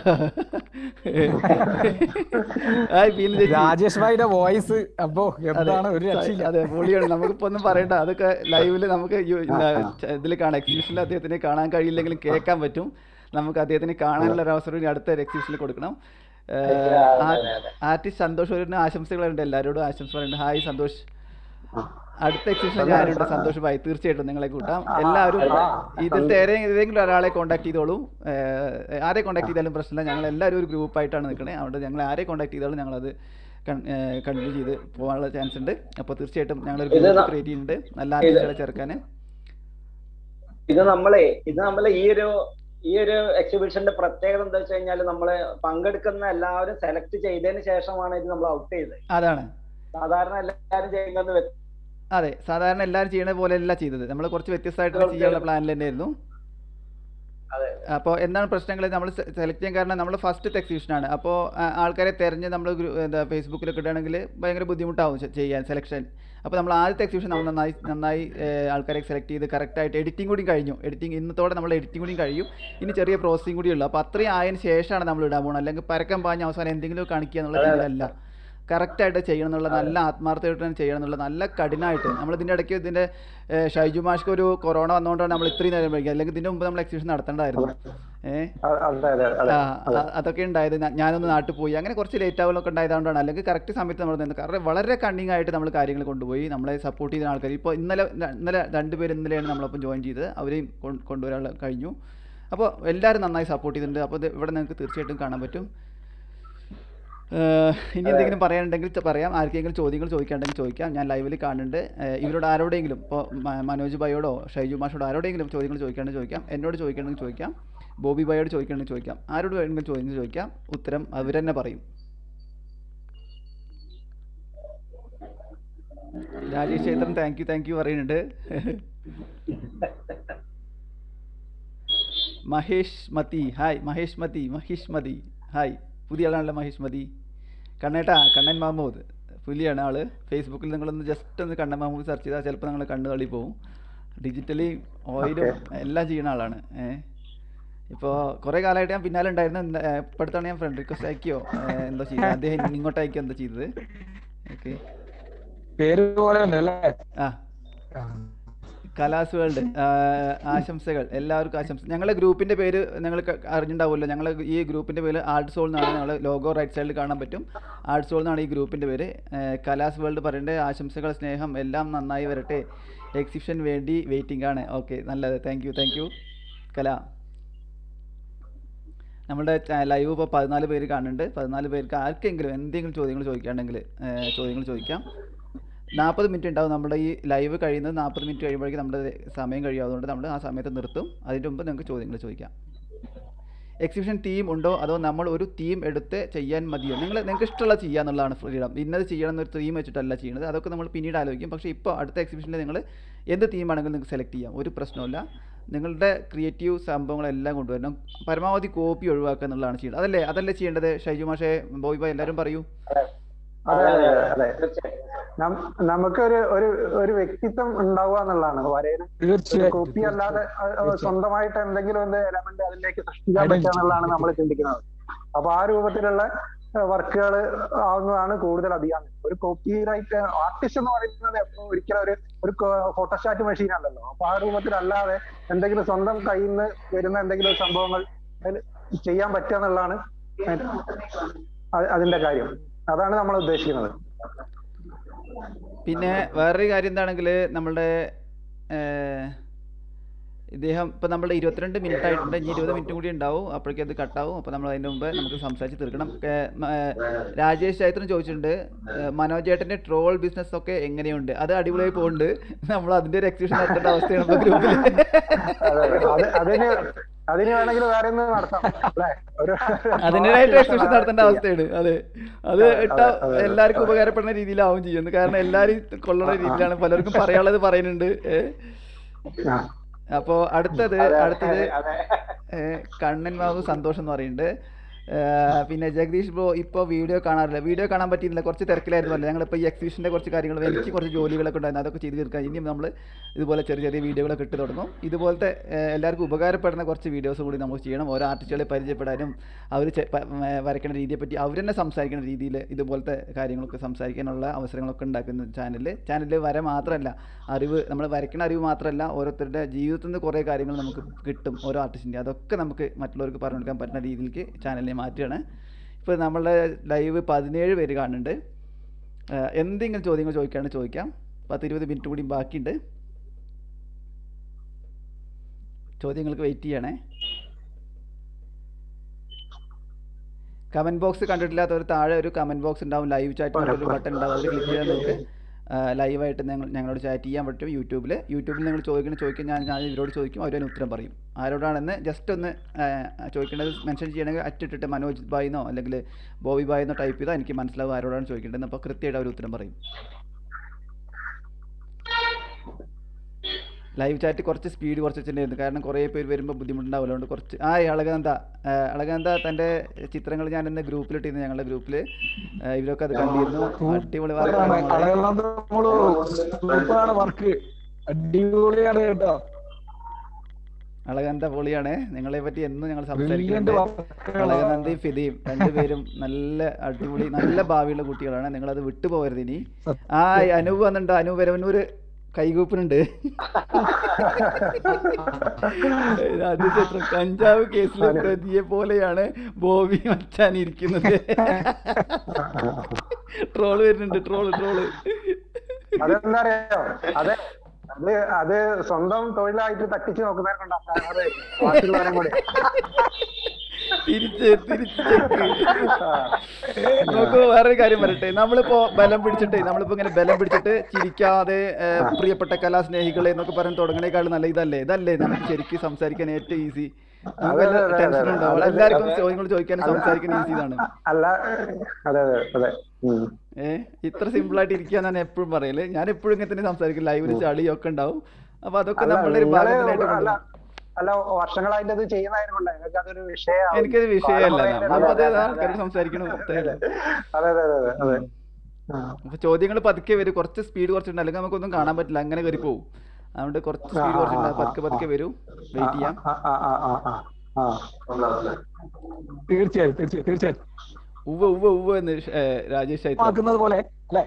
ഹായ് ബീന ചേച്ചി. രാജേഷ് ഭായിയുടെ വോയിസ് അപ്പോ അതെ, എന്താണ് ഒരു രക്ഷയില്ല അതെ പൊളിയാണ് നമുക്കിപ്പോ ഒന്നും പറയണ്ട അതൊക്കെ ലൈവില് നമുക്ക് ഇതിൽ കാണാം എക്സിബിഷനിൽ അദ്ദേഹത്തിനെ കാണാൻ കഴിയില്ലെങ്കിലും കേൾക്കാൻ പറ്റും നമുക്ക് അദ്ദേഹത്തിന് കാണാനുള്ള ഒരു അവസരം ഇനി അടുത്ത എക്സിബിഷനിൽ കൊടുക്കണം അതെ, അതെ. ആർട്ടിസ്റ്റ് സന്തോഷ് ഒരു ആശംസകളുണ്ട് എല്ലാവരോടും ആശംസകളുണ്ട് ഹായ് സന്തോഷ് ആ. അടുത്ത എക്സിബിഷൻ സന്തോഷ് ഞാനുണ്ട് ആ. സന്തോഷ് ഭായി തീർച്ചയായിട്ടും നിങ്ങളെ കൂട്ടാം ആ, എല്ലാവരും ആ, ഇതിൽ സന്തോഷ്. ഏതെങ്കിലും ഒരാളെ കോൺടാക്ട് ചെയ്തോളൂ ഏഹ്, ആരെ കോൺടാക്ട് ചെയ്താലും പ്രശ്നമില്ല ഞങ്ങൾ എല്ലാവരും ഒരു ഗ്രൂപ്പായിട്ടാണ് നിൽക്കണേ അതുകൊണ്ട് ഞങ്ങൾ ആരെ കോൺടാക്ട് ചെയ്താലും ഞങ്ങളത് കണ്ടിന്യൂ ചെയ്ത് പോകാനുള്ള ചാൻസ് ഉണ്ട് അപ്പോൾ തീർച്ചയായിട്ടും ഞങ്ങളൊരു ഇത് ഗ്രൂപ്പ് ന- ക്രിയേറ്റ് ചെയ്യുന്നുണ്ട് നല്ല ആർട്ടിസ്റ്റുകളെ ചേർക്കാൻ ഇത് നമ്മളെ ഇത് നമ്മളെ ഈ ഒരു ഈ ഒരു എക്സിബിഷന്റെ പ്രത്യേകത എന്താ വെച്ച് കഴിഞ്ഞാൽ നമ്മള് പങ്കെടുക്കുന്ന എല്ലാവരും സെലക്ട് ചെയ്തതിന് ശേഷമാണ് ഇത് നമ്മൾ ഔട്ട് ചെയ്തത് അതാണ് സാധാരണ എല്ലാവരും ചെയ്യുന്നത് വ്യ- അതെ സാധാരണ എല്ലാവരും ചെയ്യണ പോലെ അല്ല ചെയ്തത് നമ്മൾ കുറച്ച് വ്യത്യസ്തമായിട്ട് ചെയ്യാനുള്ള പ്ലാനിൽ തന്നെയായിരുന്നു അതെ. അപ്പോൾ എന്താണ് പ്രശ്നങ്ങൾ നമ്മൾ സെലക്ട് ചെയ്യാൻ കാരണം നമ്മൾ ഫസ്റ്റത്തെ എക്സിബിഷനാണ് അപ്പോൾ ആൾക്കാരെ തിരഞ്ഞ് നമ്മൾ എന്താ ഫേസ്ബുക്കിലൊക്കെ ഇടുകയാണെങ്കിൽ ഭയങ്കര ബുദ്ധിമുട്ടാവും ചെ- ചെയ്യാൻ സെലക്ഷൻ അപ്പോൾ നമ്മൾ ആദ്യത്തെ എക്സിബിഷൻ നമ്മൾ നന്നായി നന്നായി ഏഹ്, ആൾക്കാരെ സെലക്ട് ചെയ്ത് കറക്റ്റായിട്ട് എഡിറ്റിംഗ് കൂടി കഴിഞ്ഞു എഡിറ്റിംഗ് ഇന്നത്തോടെ നമ്മൾ എഡിറ്റിംഗ് കൂടി കഴിയും ഇനി ചെറിയ പ്രോസസ്സിംഗ് കൂടി ഉള്ളൂ അപ്പോൾ അത്രയും ആയതിനു ശേഷമാണ് നമ്മൾ ഇടാൻ പോകുന്നത് അല്ലെങ്കിൽ പരക്കം പാഞ്ഞ അവസാനം എന്തെങ്കിലും കാണിക്കുക എന്നുള്ള രീതിയിലല്ല കറക്റ്റായിട്ട് ചെയ്യണം എന്നുള്ള നല്ല ആത്മാർത്ഥമായിട്ട് തന്നെ ചെയ്യണം എന്നുള്ള നല്ല കഠിനമായിട്ട് നമ്മൾ ഇതിൻ്റെ ഇടയ്ക്ക് ഇതിൻ്റെ ഏഹ്, ഷൈജു മാഷ്ക്ക് ഒരു കൊറോണ വന്നുകൊണ്ടാണ് നമ്മൾ ഇത്രയും നേരം വൈകി അല്ലെങ്കിൽ ഇതിൻ്റെ മുമ്പ് നമ്മൾ എക്സിബിഷൻ നടത്തേണ്ടതായിരുന്നു ഏഹ് അ- അതെ അതെ അതെ ആ, അ- അതൊക്കെ ഉണ്ടായത് ഞാ- ഞാനൊന്ന് നാട്ടിൽ പോയി അങ്ങനെ കുറച്ച് ലേറ്റ് ആവലൊക്കെ ഉണ്ടായതുകൊണ്ടാണ് അല്ലെങ്കിൽ കറക്റ്റ് സമയത്ത് നമ്മൾ നിന്ന് കാരണം വളരെ കണ്ണിങ് ആയിട്ട് നമ്മൾ കാര്യങ്ങൾ കൊണ്ടുപോയി നമ്മളെ സപ്പോർട്ട് ചെയ്ത ആൾക്കാർ ഇപ്പോൾ ഇന്നലെ ര- ഇന്നലെ രണ്ട് പേര് ഇന്നലെയാണ് നമ്മളൊപ്പം ജോയിൻ ചെയ്തത് അവരെയും കൊ- കൊണ്ടുവരാൻ കഴിഞ്ഞു അപ്പോൾ എല്ലാവരും നന്നായി സപ്പോർട്ട് ചെയ്തിട്ടുണ്ട് അപ്പോൾ ഇത് ഇവിടെ നിങ്ങൾക്ക് തീർച്ചയായിട്ടും കാണാൻ പറ്റും ഏഹ് ഇനി എന്തെങ്കിലും പറയാനുണ്ടെങ്കിൽ ച- പറയാം ആർക്കെങ്കിലും ചോദ്യങ്ങൾ ചോദിക്കാനുണ്ടെങ്കിൽ ചോദിക്കാം ഞാൻ ലൈവിൽ കാണുന്നുണ്ട് ഏഹ് ഇവരോട് ആരോടെങ്കിലും ഇപ്പോൾ മനോജ് ഭായിയോടോ ഷൈജു മാഷോടോ ആരോടെങ്കിലും ചോദ്യങ്ങൾ ചോദിക്കാണ്ടെങ്കിൽ ചോദിക്കാം എന്നോട് ചോദിക്കണമെങ്കിൽ ചോദിക്കാം ബോബി ഭായിയോട് ചോദിക്കണമെങ്കിൽ ചോദിക്കാം ആരോട് വേണമെങ്കിലും ചോദ്യങ്ങൾ ചോദിക്കാം ഉത്തരം അവർ തന്നെ പറയും രാജേഷ് ക്ഷേത്രം താങ്ക് യു താങ്ക് യു പറയുന്നുണ്ട് മഹേഷ് മതി ഹായ് മഹേഷ് മതി മഹേഷ് മതി ഹായ് പുതിയ ആളാണല്ലോ മഹേഷ് മതി കണ്ണേട്ടാ കണ്ണൻ മാമൂദ് പുലിയാണ് ആള് ഫേസ്ബുക്കിൽ നിങ്ങളൊന്ന് ജസ്റ്റ് ഒന്ന് കണ്ണൻ മാമൂദ് സെർച്ച് ചെയ്താൽ ചിലപ്പോൾ നിങ്ങൾ കണ്ണ് കളി പോവും ഡിജിറ്റലി ഓയിലും എല്ലാം ചെയ്യുന്ന ആളാണ് ഏഹ് ഇപ്പോൾ കുറേ കാലമായിട്ട് ഞാൻ പിന്നാലെ ഉണ്ടായിരുന്നു ഇന്ന- ഏഹ് ഇപ്പൊ അടുത്താണ് ഞാൻ ഫ്രണ്ട് റിക്വസ്റ്റ് അയക്കിയോ ഏഹ് എന്തോ ചെയ്തത് അദ്ദേഹം ഇങ്ങോട്ട് അയക്കിയോ എന്തോ ചെയ്തത് ഓക്കെ പേര് പോലെ തന്നെ അല്ലേ ആ കലാസ് വേൾഡ് ആശംസകൾ എല്ലാവർക്കും ആശംസ ഞങ്ങളുടെ ഗ്രൂപ്പിന്റെ പേര് നിങ്ങൾ അറിഞ്ഞിട്ടുണ്ടാവുമല്ലോ ഞങ്ങൾ ഈ ഗ്രൂപ്പിന്റെ പേര് ആർട്ട് സോൾ എന്നാണ് ഞങ്ങൾ ലോഗോ റൈറ്റ് സൈഡിൽ കാണാൻ പറ്റും ആർട്ട് സോൾ എന്നാണ് ഈ ഗ്രൂപ്പിന്റെ പേര് ഏഹ് കലാസ് വേൾഡ് പറയേണ്ട ആശംസകൾ സ്നേഹം എല്ലാം നന്നായി വരട്ടെ എക്സിബിഷൻ വേണ്ടി വെയിറ്റിംഗ് ആണ് ഓക്കെ നല്ലത് താങ്ക് യു താങ്ക് യു കല നമ്മുടെ ലൈവ് ഇപ്പോൾ പതിനാല് പേര് കാണുന്നുണ്ട് പതിനാല് പേർക്ക് ആർക്കെങ്കിലും എന്തെങ്കിലും ചോദ്യങ്ങൾ ചോദിക്കുകയാണെങ്കിൽ ഏഹ് ചോദ്യങ്ങൾ ചോദിക്കാം നാൽപ്പത് മിനിറ്റ് ഉണ്ടാവും നമ്മുടെ ഈ ലൈവ് കഴിയുന്നത് നാൽപ്പത് മിനിറ്റ് കഴിയുമ്പോഴേക്കും നമ്മുടെ സമയം കഴിയും അതുകൊണ്ട് നമ്മൾ ആ സമയത്ത് നിർത്തും അതിൻ്റെ മുമ്പ് നിങ്ങൾക്ക് ചോദ്യങ്ങൾ ചോദിക്കാം എക്സിബിഷൻ തീം ഉണ്ടോ അതോ നമ്മൾ ഒരു തീം എടുത്ത് ചെയ്യാൻ മതിയോ നിങ്ങൾ നിങ്ങൾക്ക് ഇഷ്ടമുള്ള ചെയ്യുക എന്നുള്ളതാണ് ഫ്രീഡം ഇന്നത് ചെയ്യണം എന്നൊരു തീം വെച്ചിട്ടല്ല ചെയ്യുന്നത് അതൊക്കെ നമ്മൾ പിന്നീട് ആലോചിക്കും പക്ഷേ ഇപ്പോൾ അടുത്ത എക്സിബിഷനിൽ നിങ്ങൾ എന്ത് തീമാണെങ്കിലും നിങ്ങൾക്ക് സെലക്ട് ചെയ്യാം ഒരു പ്രശ്നമില്ല നിങ്ങളുടെ ക്രിയേറ്റീവ് സംഭവങ്ങളെല്ലാം കൊണ്ടുവരണം പരമാവധി കോപ്പി ഒഴിവാക്കുക എന്നുള്ളതാണ് ചെയ്യുന്നത് അതല്ലേ അതല്ലേ ചെയ്യേണ്ടത് ഷൈജു മാഷേ ബോയ് ബോയ് എല്ലാവരും പറയൂ അതെ അതെ അതെ അതെ തീർച്ചയായും നം- നമുക്കൊരു ഒരു ഒരു വ്യക്തിത്വം ഉണ്ടാവുക എന്നുള്ളതാണ് വരയിൽ തീർച്ചയായും കോപ്പി അല്ലാതെ അഹ് അഹ് സ്വന്തമായിട്ട് എന്തെങ്കിലും ഒരു എലമെന്റ് അതിലേക്ക് സൃഷ്ടിക്കാൻ പറ്റുക എന്നുള്ളതാണ് നമ്മൾ ചിന്തിക്കുന്നത് അപ്പൊ ആ രൂപത്തിലുള്ള വർക്കുകൾ ആവുന്നതാണ് കൂടുതൽ അധികം ഒരു കോപ്പി റൈറ്റ് ആർട്ടിസ്റ്റ് എന്ന് പറയുന്നത് എപ്പോഴും ഒരിക്കലും ഒരു ഒരു ഫോട്ടോസ്റ്റാറ്റ് മെഷീൻ അല്ലല്ലോ അപ്പൊ ആ രൂപത്തിലല്ലാതെ എന്തെങ്കിലും സ്വന്തം കയ്യിൽ നിന്ന് വരുന്ന എന്തെങ്കിലും സംഭവങ്ങൾ അതിൽ ചെയ്യാൻ പറ്റുക എന്നുള്ളതാണ് അ- അതിന്റെ കാര്യം അതാണ് നമ്മൾ ഉദ്ദേശിക്കുന്നത് പിന്നെ വേറൊരു കാര്യം എന്താണെങ്കിൽ നമ്മളുടെ ഏഹ്, ഇദ്ദേഹം ഇപ്പം നമ്മൾ ഇരുപത്തിരണ്ട് മിനിറ്റ് ആയിട്ടുണ്ട് ഇനി ഇരുപത് മിനിറ്റ് കൂടി ഉണ്ടാവും അപ്പോഴേക്കും അത് കട്ടാവും അപ്പോൾ നമ്മൾ അതിൻ്റെ മുമ്പ് നമുക്ക് സംസാരിച്ച് തീർക്കണം ഏഹ്, മ- ഏഹ്, രാജേഷ് ചൈത്രൻ ചോദിച്ചിട്ടുണ്ട് ഏഹ്, മനോജ് ചേട്ടൻ്റെ ട്രോൾ ബിസിനസ് ഒക്കെ എങ്ങനെയുണ്ട് അത് അടിപൊളിയായി പോകുന്നുണ്ട് നമ്മൾ അതിൻ്റെ ഒരു എക്സിബിഷൻ നടത്തേണ്ട അവസ്ഥയാണ് ഇപ്പോൾ ഗ്രൂപ്പിൽ അതെ അത് അതിന് അതിന് വേണമെങ്കിൽ വേറെ ഒന്ന് നടത്താം അല്ലേ ഒരു അതിൻ്റെതായിട്ട് എക്സിബിഷൻ നടത്തേണ്ട അവസ്ഥയാണ് അതെ അത് അതെ, ഇട്ട അതെ, അതെ, എല്ലാവർക്കും അതെ. ഉപകാരപ്പെടുന്ന രീതിയിലാവും ചെയ്യുന്നത് കാരണം എല്ലാവരും കൊള്ളുന്ന രീതിയിലാണ് പലർക്കും പറയാനുള്ളത് പറയുന്നുണ്ട് ഏഹ് ആ, അപ്പോൾ അടുത്തത് അതെ, അടുത്തത് അതെ ഏഹ് കണ്ണൻ ബാബു സന്തോഷം എന്ന് പറയുന്നുണ്ട് ഏഹ് പിന്നെ ജഗദീഷ് ബ്രോ ഇപ്പോൾ വീഡിയോ കാണാറില്ല വീഡിയോ കാണാൻ പറ്റിയില്ല കുറച്ച് തിരക്കിലായിരുന്നു അല്ലേ ഞങ്ങളിപ്പോൾ ഈ എക്സിബിഷൻ്റെ കുറച്ച് കാര്യങ്ങൾ എനിക്ക് കുറച്ച് ജോലികളൊക്കെ ഉണ്ടായിരുന്നു അതൊക്കെ ചെയ്ത് തീർക്കാൻ ഇനിയും നമ്മൾ ഇതുപോലെ ചെറിയ ചെറിയ വീഡിയോകളൊക്കെ ഇട്ട് തുടങ്ങും ഇതുപോലത്തെ ഏഹ് എല്ലാവർക്കും ഉപകാരപ്പെടുന്ന കുറച്ച് വീഡിയോസ് കൂടി നമുക്ക് ചെയ്യണം ഓരോ ആർട്ടിസ്റ്റുകളെ പരിചയപ്പെടാനും അവർ വരയ്ക്കുന്ന രീതിയെ പറ്റി അവർ തന്നെ സംസാരിക്കുന്ന രീതിയിൽ ഇതുപോലത്തെ കാര്യങ്ങളൊക്കെ സംസാരിക്കാനുള്ള അവസരങ്ങളൊക്കെ ഉണ്ടാക്കുന്ന ചാനലിൽ ചാനലിൽ വര മാത്രമല്ല അറിവ് നമ്മൾ വരയ്ക്കുന്ന അറിവ് മാത്രമല്ല ഓരോരുത്തരുടെ ജീവിതത്തിൽ നിന്ന് കുറേ കാര്യങ്ങൾ നമുക്ക് കിട്ടും ഓരോ ആർട്ടിസ്റ്റിൻ്റെ അതൊക്കെ നമുക്ക് മറ്റുള്ളവർക്ക് പറഞ്ഞു കൊടുക്കാൻ പറ്റുന്ന രീതിയിലേക്ക് ചാനലിനെ മാറ്റുകയാണ് ഇപ്പോൾ നമ്മളുടെ ലൈവ് പതിനേഴ് പേര് കാണുന്നുണ്ട് ആ, എന്തെങ്കിലും ചോദ്യങ്ങൾ ചോദിക്കുകയാണെങ്കിൽ ചോദിക്കാം പത്ത് ഇരുപത് മിനിറ്റ് കൂടി ബാക്കിയുണ്ട് ചോദ്യങ്ങൾക്ക് വെയിറ്റ് ചെയ്യണേ കമൻറ്റ് ബോക്സ് കണ്ടിട്ടില്ലാത്തവർ താഴെ ഒരു കമൻറ്റ് ബോക്സ് ഉണ്ടാവും ലൈവ് ചാറ്റ് ഒരു ബട്ടൺ ഉണ്ടാവും അതിൽ ക്ലിക്ക് ചെയ്താൽ നിങ്ങൾക്ക് ലൈവായിട്ട് ഞങ്ങൾ ഞങ്ങളോട് ചാറ്റ് ചെയ്യാൻ പറ്റും യൂട്യൂബിൽ യൂട്യൂബിൽ നിങ്ങൾ ചോദിക്കണം ചോദിക്കാൻ ഞാൻ ഞാൻ ഇവരോട് ചോദിക്കും അവരതിന് ഉത്തരം പറയും ആരോടാണെന്ന് ജസ്റ്റ് ഒന്ന് ആ, ചോദിക്കേണ്ടത് മെൻഷൻ ചെയ്യണമെങ്കിൽ അറ്റിട്ടിട്ട് മനോജ് ബായിന്നോ അല്ലെങ്കിൽ ബോബി ബായിന്നോ ടൈപ്പ് ചെയ്താൽ എനിക്ക് മനസ്സിലാവും ആരോടാണ് ചോദിക്കേണ്ടത് അപ്പോൾ കൃത്യമായിട്ട് അവർ ഉത്തരം പറയും ലൈവ് ചാറ്റ് കുറച്ച് സ്പീഡ് കുറച്ച് വെച്ചിട്ടുണ്ടായിരുന്നു കാരണം കുറേ പേര് വരുമ്പോൾ ബുദ്ധിമുട്ടുണ്ടാവില്ല അതുകൊണ്ട് കുറച്ച് ആ അളകനന്ദ അളകനന്ദ തൻ്റെ ചിത്രങ്ങൾ ഞാൻ ഇന്ന് ഗ്രൂപ്പിലിട്ടിരുന്നു ഞങ്ങളുടെ ഗ്രൂപ്പിൽ ഇവരൊക്കെ അത് കണ്ടിരുന്നു അടിപൊളി വർക്കാണ് മോളെ. അളകനന്ദ നമ്മള് സൂപ്പറാണ് വർക്ക് അടിപൊളിയാണ് കേട്ടോ അളകനന്ദ പൊളിയാണ് നിങ്ങളെ പറ്റി എന്നും ഞങ്ങൾ ബ്രില്യന്റ് സംസാരിക്കുന്നുണ്ട് അളകനന്ദയും ഫിദിയും രണ്ടുപേരും നല്ല അടിപൊളി നല്ല ഭാവിയുള്ള കുട്ടികളാണ് നിങ്ങളത് വിട്ടുപോകരുത് ഇനി ആ അനൂപ് വന്നിട്ടുണ്ട് അനൂപ് വരവന്നൂര് കൈകൂപ്പിനുണ്ട് രാജചിത്രം കഞ്ചാവ് കേസിലെ പ്രതിയെ പോലെയാണ് ബോബി മച്ചാൻ ഇരിക്കുന്നത് ട്രോള് വരുന്നുണ്ട് ട്രോള് ട്രോള് അതെന്താ അറിയോ അതെ അത് അത് സ്വന്തം തൊഴിലായിട്ട് തട്ടിച്ച് നോക്കുന്നവരെ കൊണ്ടാണ് അത് ബാക്കിയുള്ളവരെ കൂടി തിരിച്ച് തിരിച്ച് ചെക്ക് നമുക്ക് വേറൊരു കാര്യം പറയട്ടെ നമ്മളിപ്പോ ബലം പിടിച്ചിട്ട് നമ്മളിപ്പോ ഇങ്ങനെ ബലം പിടിച്ചിട്ട് ചിരിക്കാതെ ഏഹ്, പ്രിയപ്പെട്ട കലാസ്നേഹികളെ എന്നൊക്കെ പറഞ്ഞ് തുടങ്ങണേക്കാൾ നല്ല ഇതല്ലേ ഇതല്ലേ നമുക്ക് ശരിക്കും സംസാരിക്കാൻ ഏറ്റവും ഈസി നമുക്ക് അതെ, അതെ, ടെൻഷൻ അതെ. ഉണ്ടാവും അതെ, എല്ലാവർക്കും അതെ. ചോദ്യങ്ങൾ ചോദിക്കാനും സംസാരിക്കാനും ഈസി ഇതാണ് അല്ല അതെ അതെ അതെ ഉം. ഏഹ് ഇത്ര സിമ്പിൾ ആയിട്ട് ഇരിക്കാൻ ഞാൻ എപ്പോഴും പറയല് ഞാൻ എപ്പോഴും ഇങ്ങനെ തന്നെ സംസാരിക്കും ലൈവിൽ ചളിയൊക്കെ ഉണ്ടാവും അപ്പൊ അതൊക്കെ അല്ല, നമ്മളുടെ ഒരു നിങ്ങള് ഭാഗത്തിനായിട്ട് അല്ല കൊണ്ടുപോകും അല്ല വർഷങ്ങളായിട്ട് അത് ചെയ്യുന്നതിനെ കൊണ്ട് നിങ്ങൾക്ക് അതൊരു വിഷയമാണ് എനിക്കത് വിഷയമല്ല കാലം നമ്മളിപ്പോ അത് അതെ, ആൾക്കാരോട് സംസാരിക്കണം അത്രയല്ലേ അതെ അതെ അതെ അതെ അതെ ആ. അപ്പൊ ചോദ്യങ്ങൾ പതുക്കെ വരും കുറച്ച് സ്പീഡ് കുറച്ചുണ്ട് അല്ലെങ്കിൽ നമുക്കൊന്നും കാണാൻ പറ്റില്ല അങ്ങനെ കയറി പോകും അതുകൊണ്ട് കുറച്ച് സ്പീഡ് കുറച്ചുണ്ട് പതുക്കെ പതുക്കെ വരും വെയിറ്റ് ചെയ്യാം ആ, ആ, ആ, ആ, ആ, ആ. തീർച്ചയായും തീർച്ചയായും തീർച്ചയായും ഉവ്വ ഉവ്വ ഉവ്വ എന്ന് ഷ- ഏ, രാജേഷ് ആയിട്ട് ആക്കുന്നത് പോലെ അല്ലെ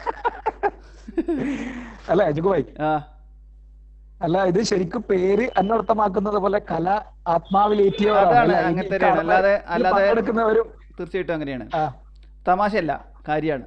അല്ലെ ജുഗുബായി ആ അല്ല ഇത് ശരിക്കും പേര് അന്വർത്ഥമാക്കുന്നത് പോലെ കല ആത്മാവിലേറ്റിയവരാണ് അതാണ്, അല്ലേ? ഈ അങ്ങനെ തന്നെയാണ്. കാണുന്ന- അല്ലാതെ- ഈ അല്ലാതെ- പങ്കെടുക്കുന്നവരും തീർച്ചയായിട്ടും അങ്ങനെയാണ് ആ തമാശയല്ല കാര്യമാണ്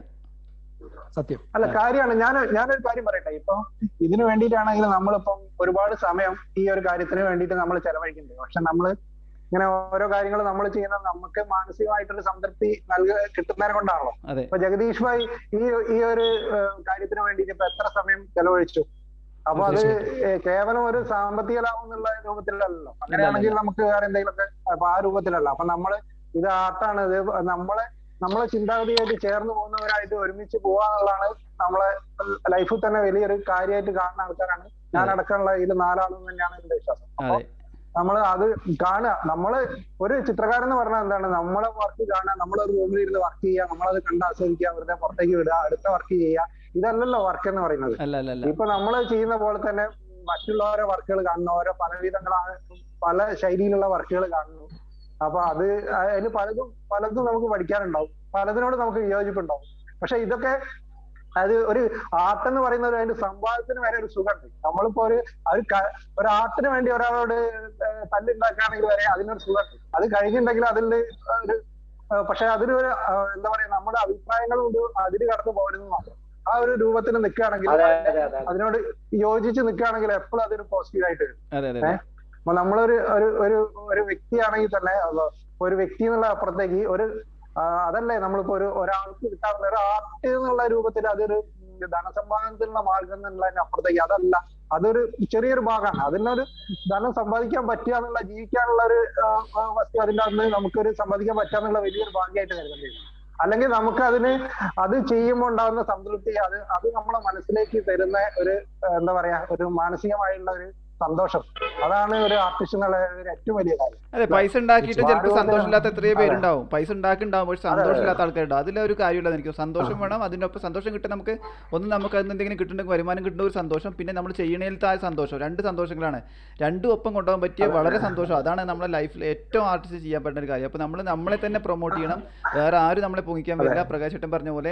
സത്യം അല്ല കാര്യമാണ് ഞാൻ ഞാനൊരു കാര്യം പറയട്ടെ ഇപ്പൊ ഇതിനു വേണ്ടിയിട്ടാണെങ്കിൽ നമ്മളിപ്പം ഒരുപാട് സമയം ഈ ഒരു കാര്യത്തിന് വേണ്ടിയിട്ട് നമ്മൾ ചെലവഴിക്കുന്നുണ്ട് പക്ഷെ നമ്മൾ ഇങ്ങനെ ഓരോ കാര്യങ്ങൾ നമ്മൾ ചെയ്യുന്നത് നമുക്ക് മാനസികമായിട്ടൊരു സംതൃപ്തി നൽക കിട്ടുന്നതിനെ കൊണ്ടാണല്ലോ അതെ ഇപ്പൊ ജഗദീഷ് ഭായ് ഈ ഈ ഒരു ഏഹ്, കാര്യത്തിന് വേണ്ടിയിട്ട് ഇപ്പൊ എത്ര സമയം ചെലവഴിച്ചു അപ്പൊ അത് ഏഹ്, കേവലം ഒരു സാമ്പത്തിക ലാഭം എന്നുള്ള രൂപത്തിലല്ലല്ലോ അങ്ങനെയാണെങ്കിൽ നമുക്ക് വേറെ എന്തെങ്കിലുമൊക്കെ അപ്പൊ ആ രൂപത്തിലല്ല അപ്പൊ നമ്മള് ഇത് ആർട്ടാണ് ഇത് നമ്മളെ നമ്മളെ ചിന്താഗതിയായിട്ട് ചേർന്ന് പോകുന്നവരായിട്ട് ഒരുമിച്ച് പോവാന്നുള്ളതാണ് നമ്മളെ ലൈഫിൽ തന്നെ വലിയൊരു കാര്യമായിട്ട് കാണുന്ന ആൾക്കാരാണ് ഞാൻ അടക്കമുള്ള ഇതിൽ നാലാളും തന്നെയാണ് എന്റെ വിശ്വാസം അപ്പൊ അതെ നമ്മൾ അത് കാണുക നമ്മള് ഒരു ചിത്രകാരൻ എന്ന് പറഞ്ഞാൽ എന്താണ് നമ്മളെ വർക്ക് കാണുക നമ്മളൊരു റൂമിൽ ഇരുന്ന് വർക്ക് ചെയ്യുക നമ്മളത് കണ്ട് ആസ്വദിക്കുക വെറുതെ പുറത്തേക്ക് വിടുക അടുത്ത വർക്ക് ചെയ്യുക ഇതല്ലല്ലോ വർക്ക് എന്ന് പറയുന്നത് അല്ല അല്ല അല്ല ഇപ്പൊ നമ്മൾ ചെയ്യുന്ന പോലെ തന്നെ മറ്റുള്ളവരെ വർക്കുകൾ കാണുന്നു ഓരോ പലവിധങ്ങളാണ് പല ശൈലിയിലുള്ള വർക്കുകൾ കാണുന്നു അപ്പൊ അത് അതിൽ പലതും പലതും നമുക്ക് പഠിക്കാനുണ്ടാവും പലതിനോട് നമുക്ക് വിയോജിപ്പുണ്ടാവും പക്ഷെ ഇതൊക്കെ അത് ഒരു ആർട്ട് എന്ന് പറയുന്ന ഒരു അതിന്റെ സംവാദത്തിന് വരെ ഒരു സുഖമുണ്ട് നമ്മളിപ്പോ ഒരു ഒരു ക- ഒരു ആർട്ടിന് വേണ്ടി ഒരാളോട് ഏഹ് തല്ലുണ്ടാക്കുകയാണെങ്കിൽ വരെ അതിനൊരു സുഖമുണ്ട് അത് കഴിഞ്ഞിട്ടുണ്ടെങ്കിൽ അതിൽ ഒരു ഏഹ് പക്ഷെ അതിനൊരു ഏഹ് എന്താ പറയാ നമ്മുടെ അഭിപ്രായങ്ങളും ഒരു അതിര് കടന്നു പോകരുത് മാത്രം ആ ഒരു രൂപത്തിൽ നിൽക്കുകയാണെങ്കിൽ അതെ അതെ അതെ അതിനോട് യോജിച്ച് നിൽക്കുകയാണെങ്കിൽ എപ്പോഴും അതൊരു പോസിറ്റീവ് ആയിട്ട് വരും അതെ അതെ അതെ അപ്പൊ നമ്മളൊരു ഒരു ഒരു ഒരു വ്യക്തിയാണെങ്കിൽ തന്നെ അത് ഒരു വ്യക്തി എന്നുള്ള അപ്പുറത്തേക്ക് ഒരു ആ, അതല്ലേ നമ്മളിപ്പോ ഒരു ഒരാൾക്ക് കിട്ടാവുന്ന ഒരു ആർട്ട് എന്നുള്ള രൂപത്തിൽ അതൊരു ഉം, ധനസമ്പാദനത്തിനുള്ള മാർഗം എന്നുള്ളതിന് അപ്പുറത്തേക്ക് അതല്ല അതൊരു ചെറിയൊരു ഭാഗമാണ് അതിനൊരു ധനം സമ്പാദിക്കാൻ പറ്റുക എന്നുള്ള ജീവിക്കാനുള്ള ഒരു ആ, ആ, വസ്തു അതിന്റെ അകത്ത് നമുക്കൊരു സമ്പാദിക്കാൻ പറ്റുക എന്നുള്ള വലിയൊരു ഭാഗ്യമായിട്ട് കരുതേണ്ടി വരും അല്ലെങ്കിൽ നമുക്ക് അതിന് അത് ചെയ്യുമ്പോൾ ഉണ്ടാകുന്ന സംതൃപ്തി അത് അത് നമ്മളെ മനസ്സിലേക്ക് തരുന്ന ഒരു ആ, എന്താ പറയാ ഒരു മാനസികമായുള്ള ഒരു സന്തോഷം അതാണ് ഒരു ആർട്ടിസ്റ്റ് എന്നുള്ള ഒരു ഏറ്റവും വലിയ കാര്യം അതെ പൈസ ഉണ്ടാക്കിയിട്ട് ചിലപ്പോൾ ഭാരതത്തിന് സന്തോഷമില്ലാത്ത എത്രയോ അതെ. പേരുണ്ടാവും പൈസ ഉണ്ടാക്കുന്നുണ്ടാവും പക്ഷെ അതെ, അതെ. സന്തോഷമില്ലാത്ത ആൾക്കാരുണ്ടാവും അതിലൊരു കാര്യമില്ല എനിക്ക് സന്തോഷം വേണം അതിനൊപ്പം സന്തോഷം കിട്ടാൻ നമുക്ക് ഒന്ന് നമുക്ക് അതിന് എന്തെങ്കിലും കിട്ടുന്നുണ്ടെങ്കിൽ വരുമാനം കിട്ടുന്ന ഒരു സന്തോഷം പിന്നെ നമ്മൾ ചെയ്യണേലത്തെ ആ സന്തോഷം രണ്ട് സന്തോഷങ്ങളാണ് രണ്ടും ഒപ്പം കൊണ്ടുപോകാൻ പറ്റിയ വളരെ സന്തോഷം അതാണ് നമ്മുടെ ലൈഫിൽ ഏറ്റവും ആർട്ടിസ്റ്റ് ചെയ്യാൻ പറ്റുന്ന ഒരു കാര്യം അപ്പോൾ നമ്മൾ നമ്മളെ തന്നെ പ്രൊമോട്ട് ചെയ്യണം വേറെ ആരും നമ്മളെ പൊങ്ങിക്കാൻ വരില്ല പ്രകാശ് ഏട്ടൻ പറഞ്ഞ പോലെ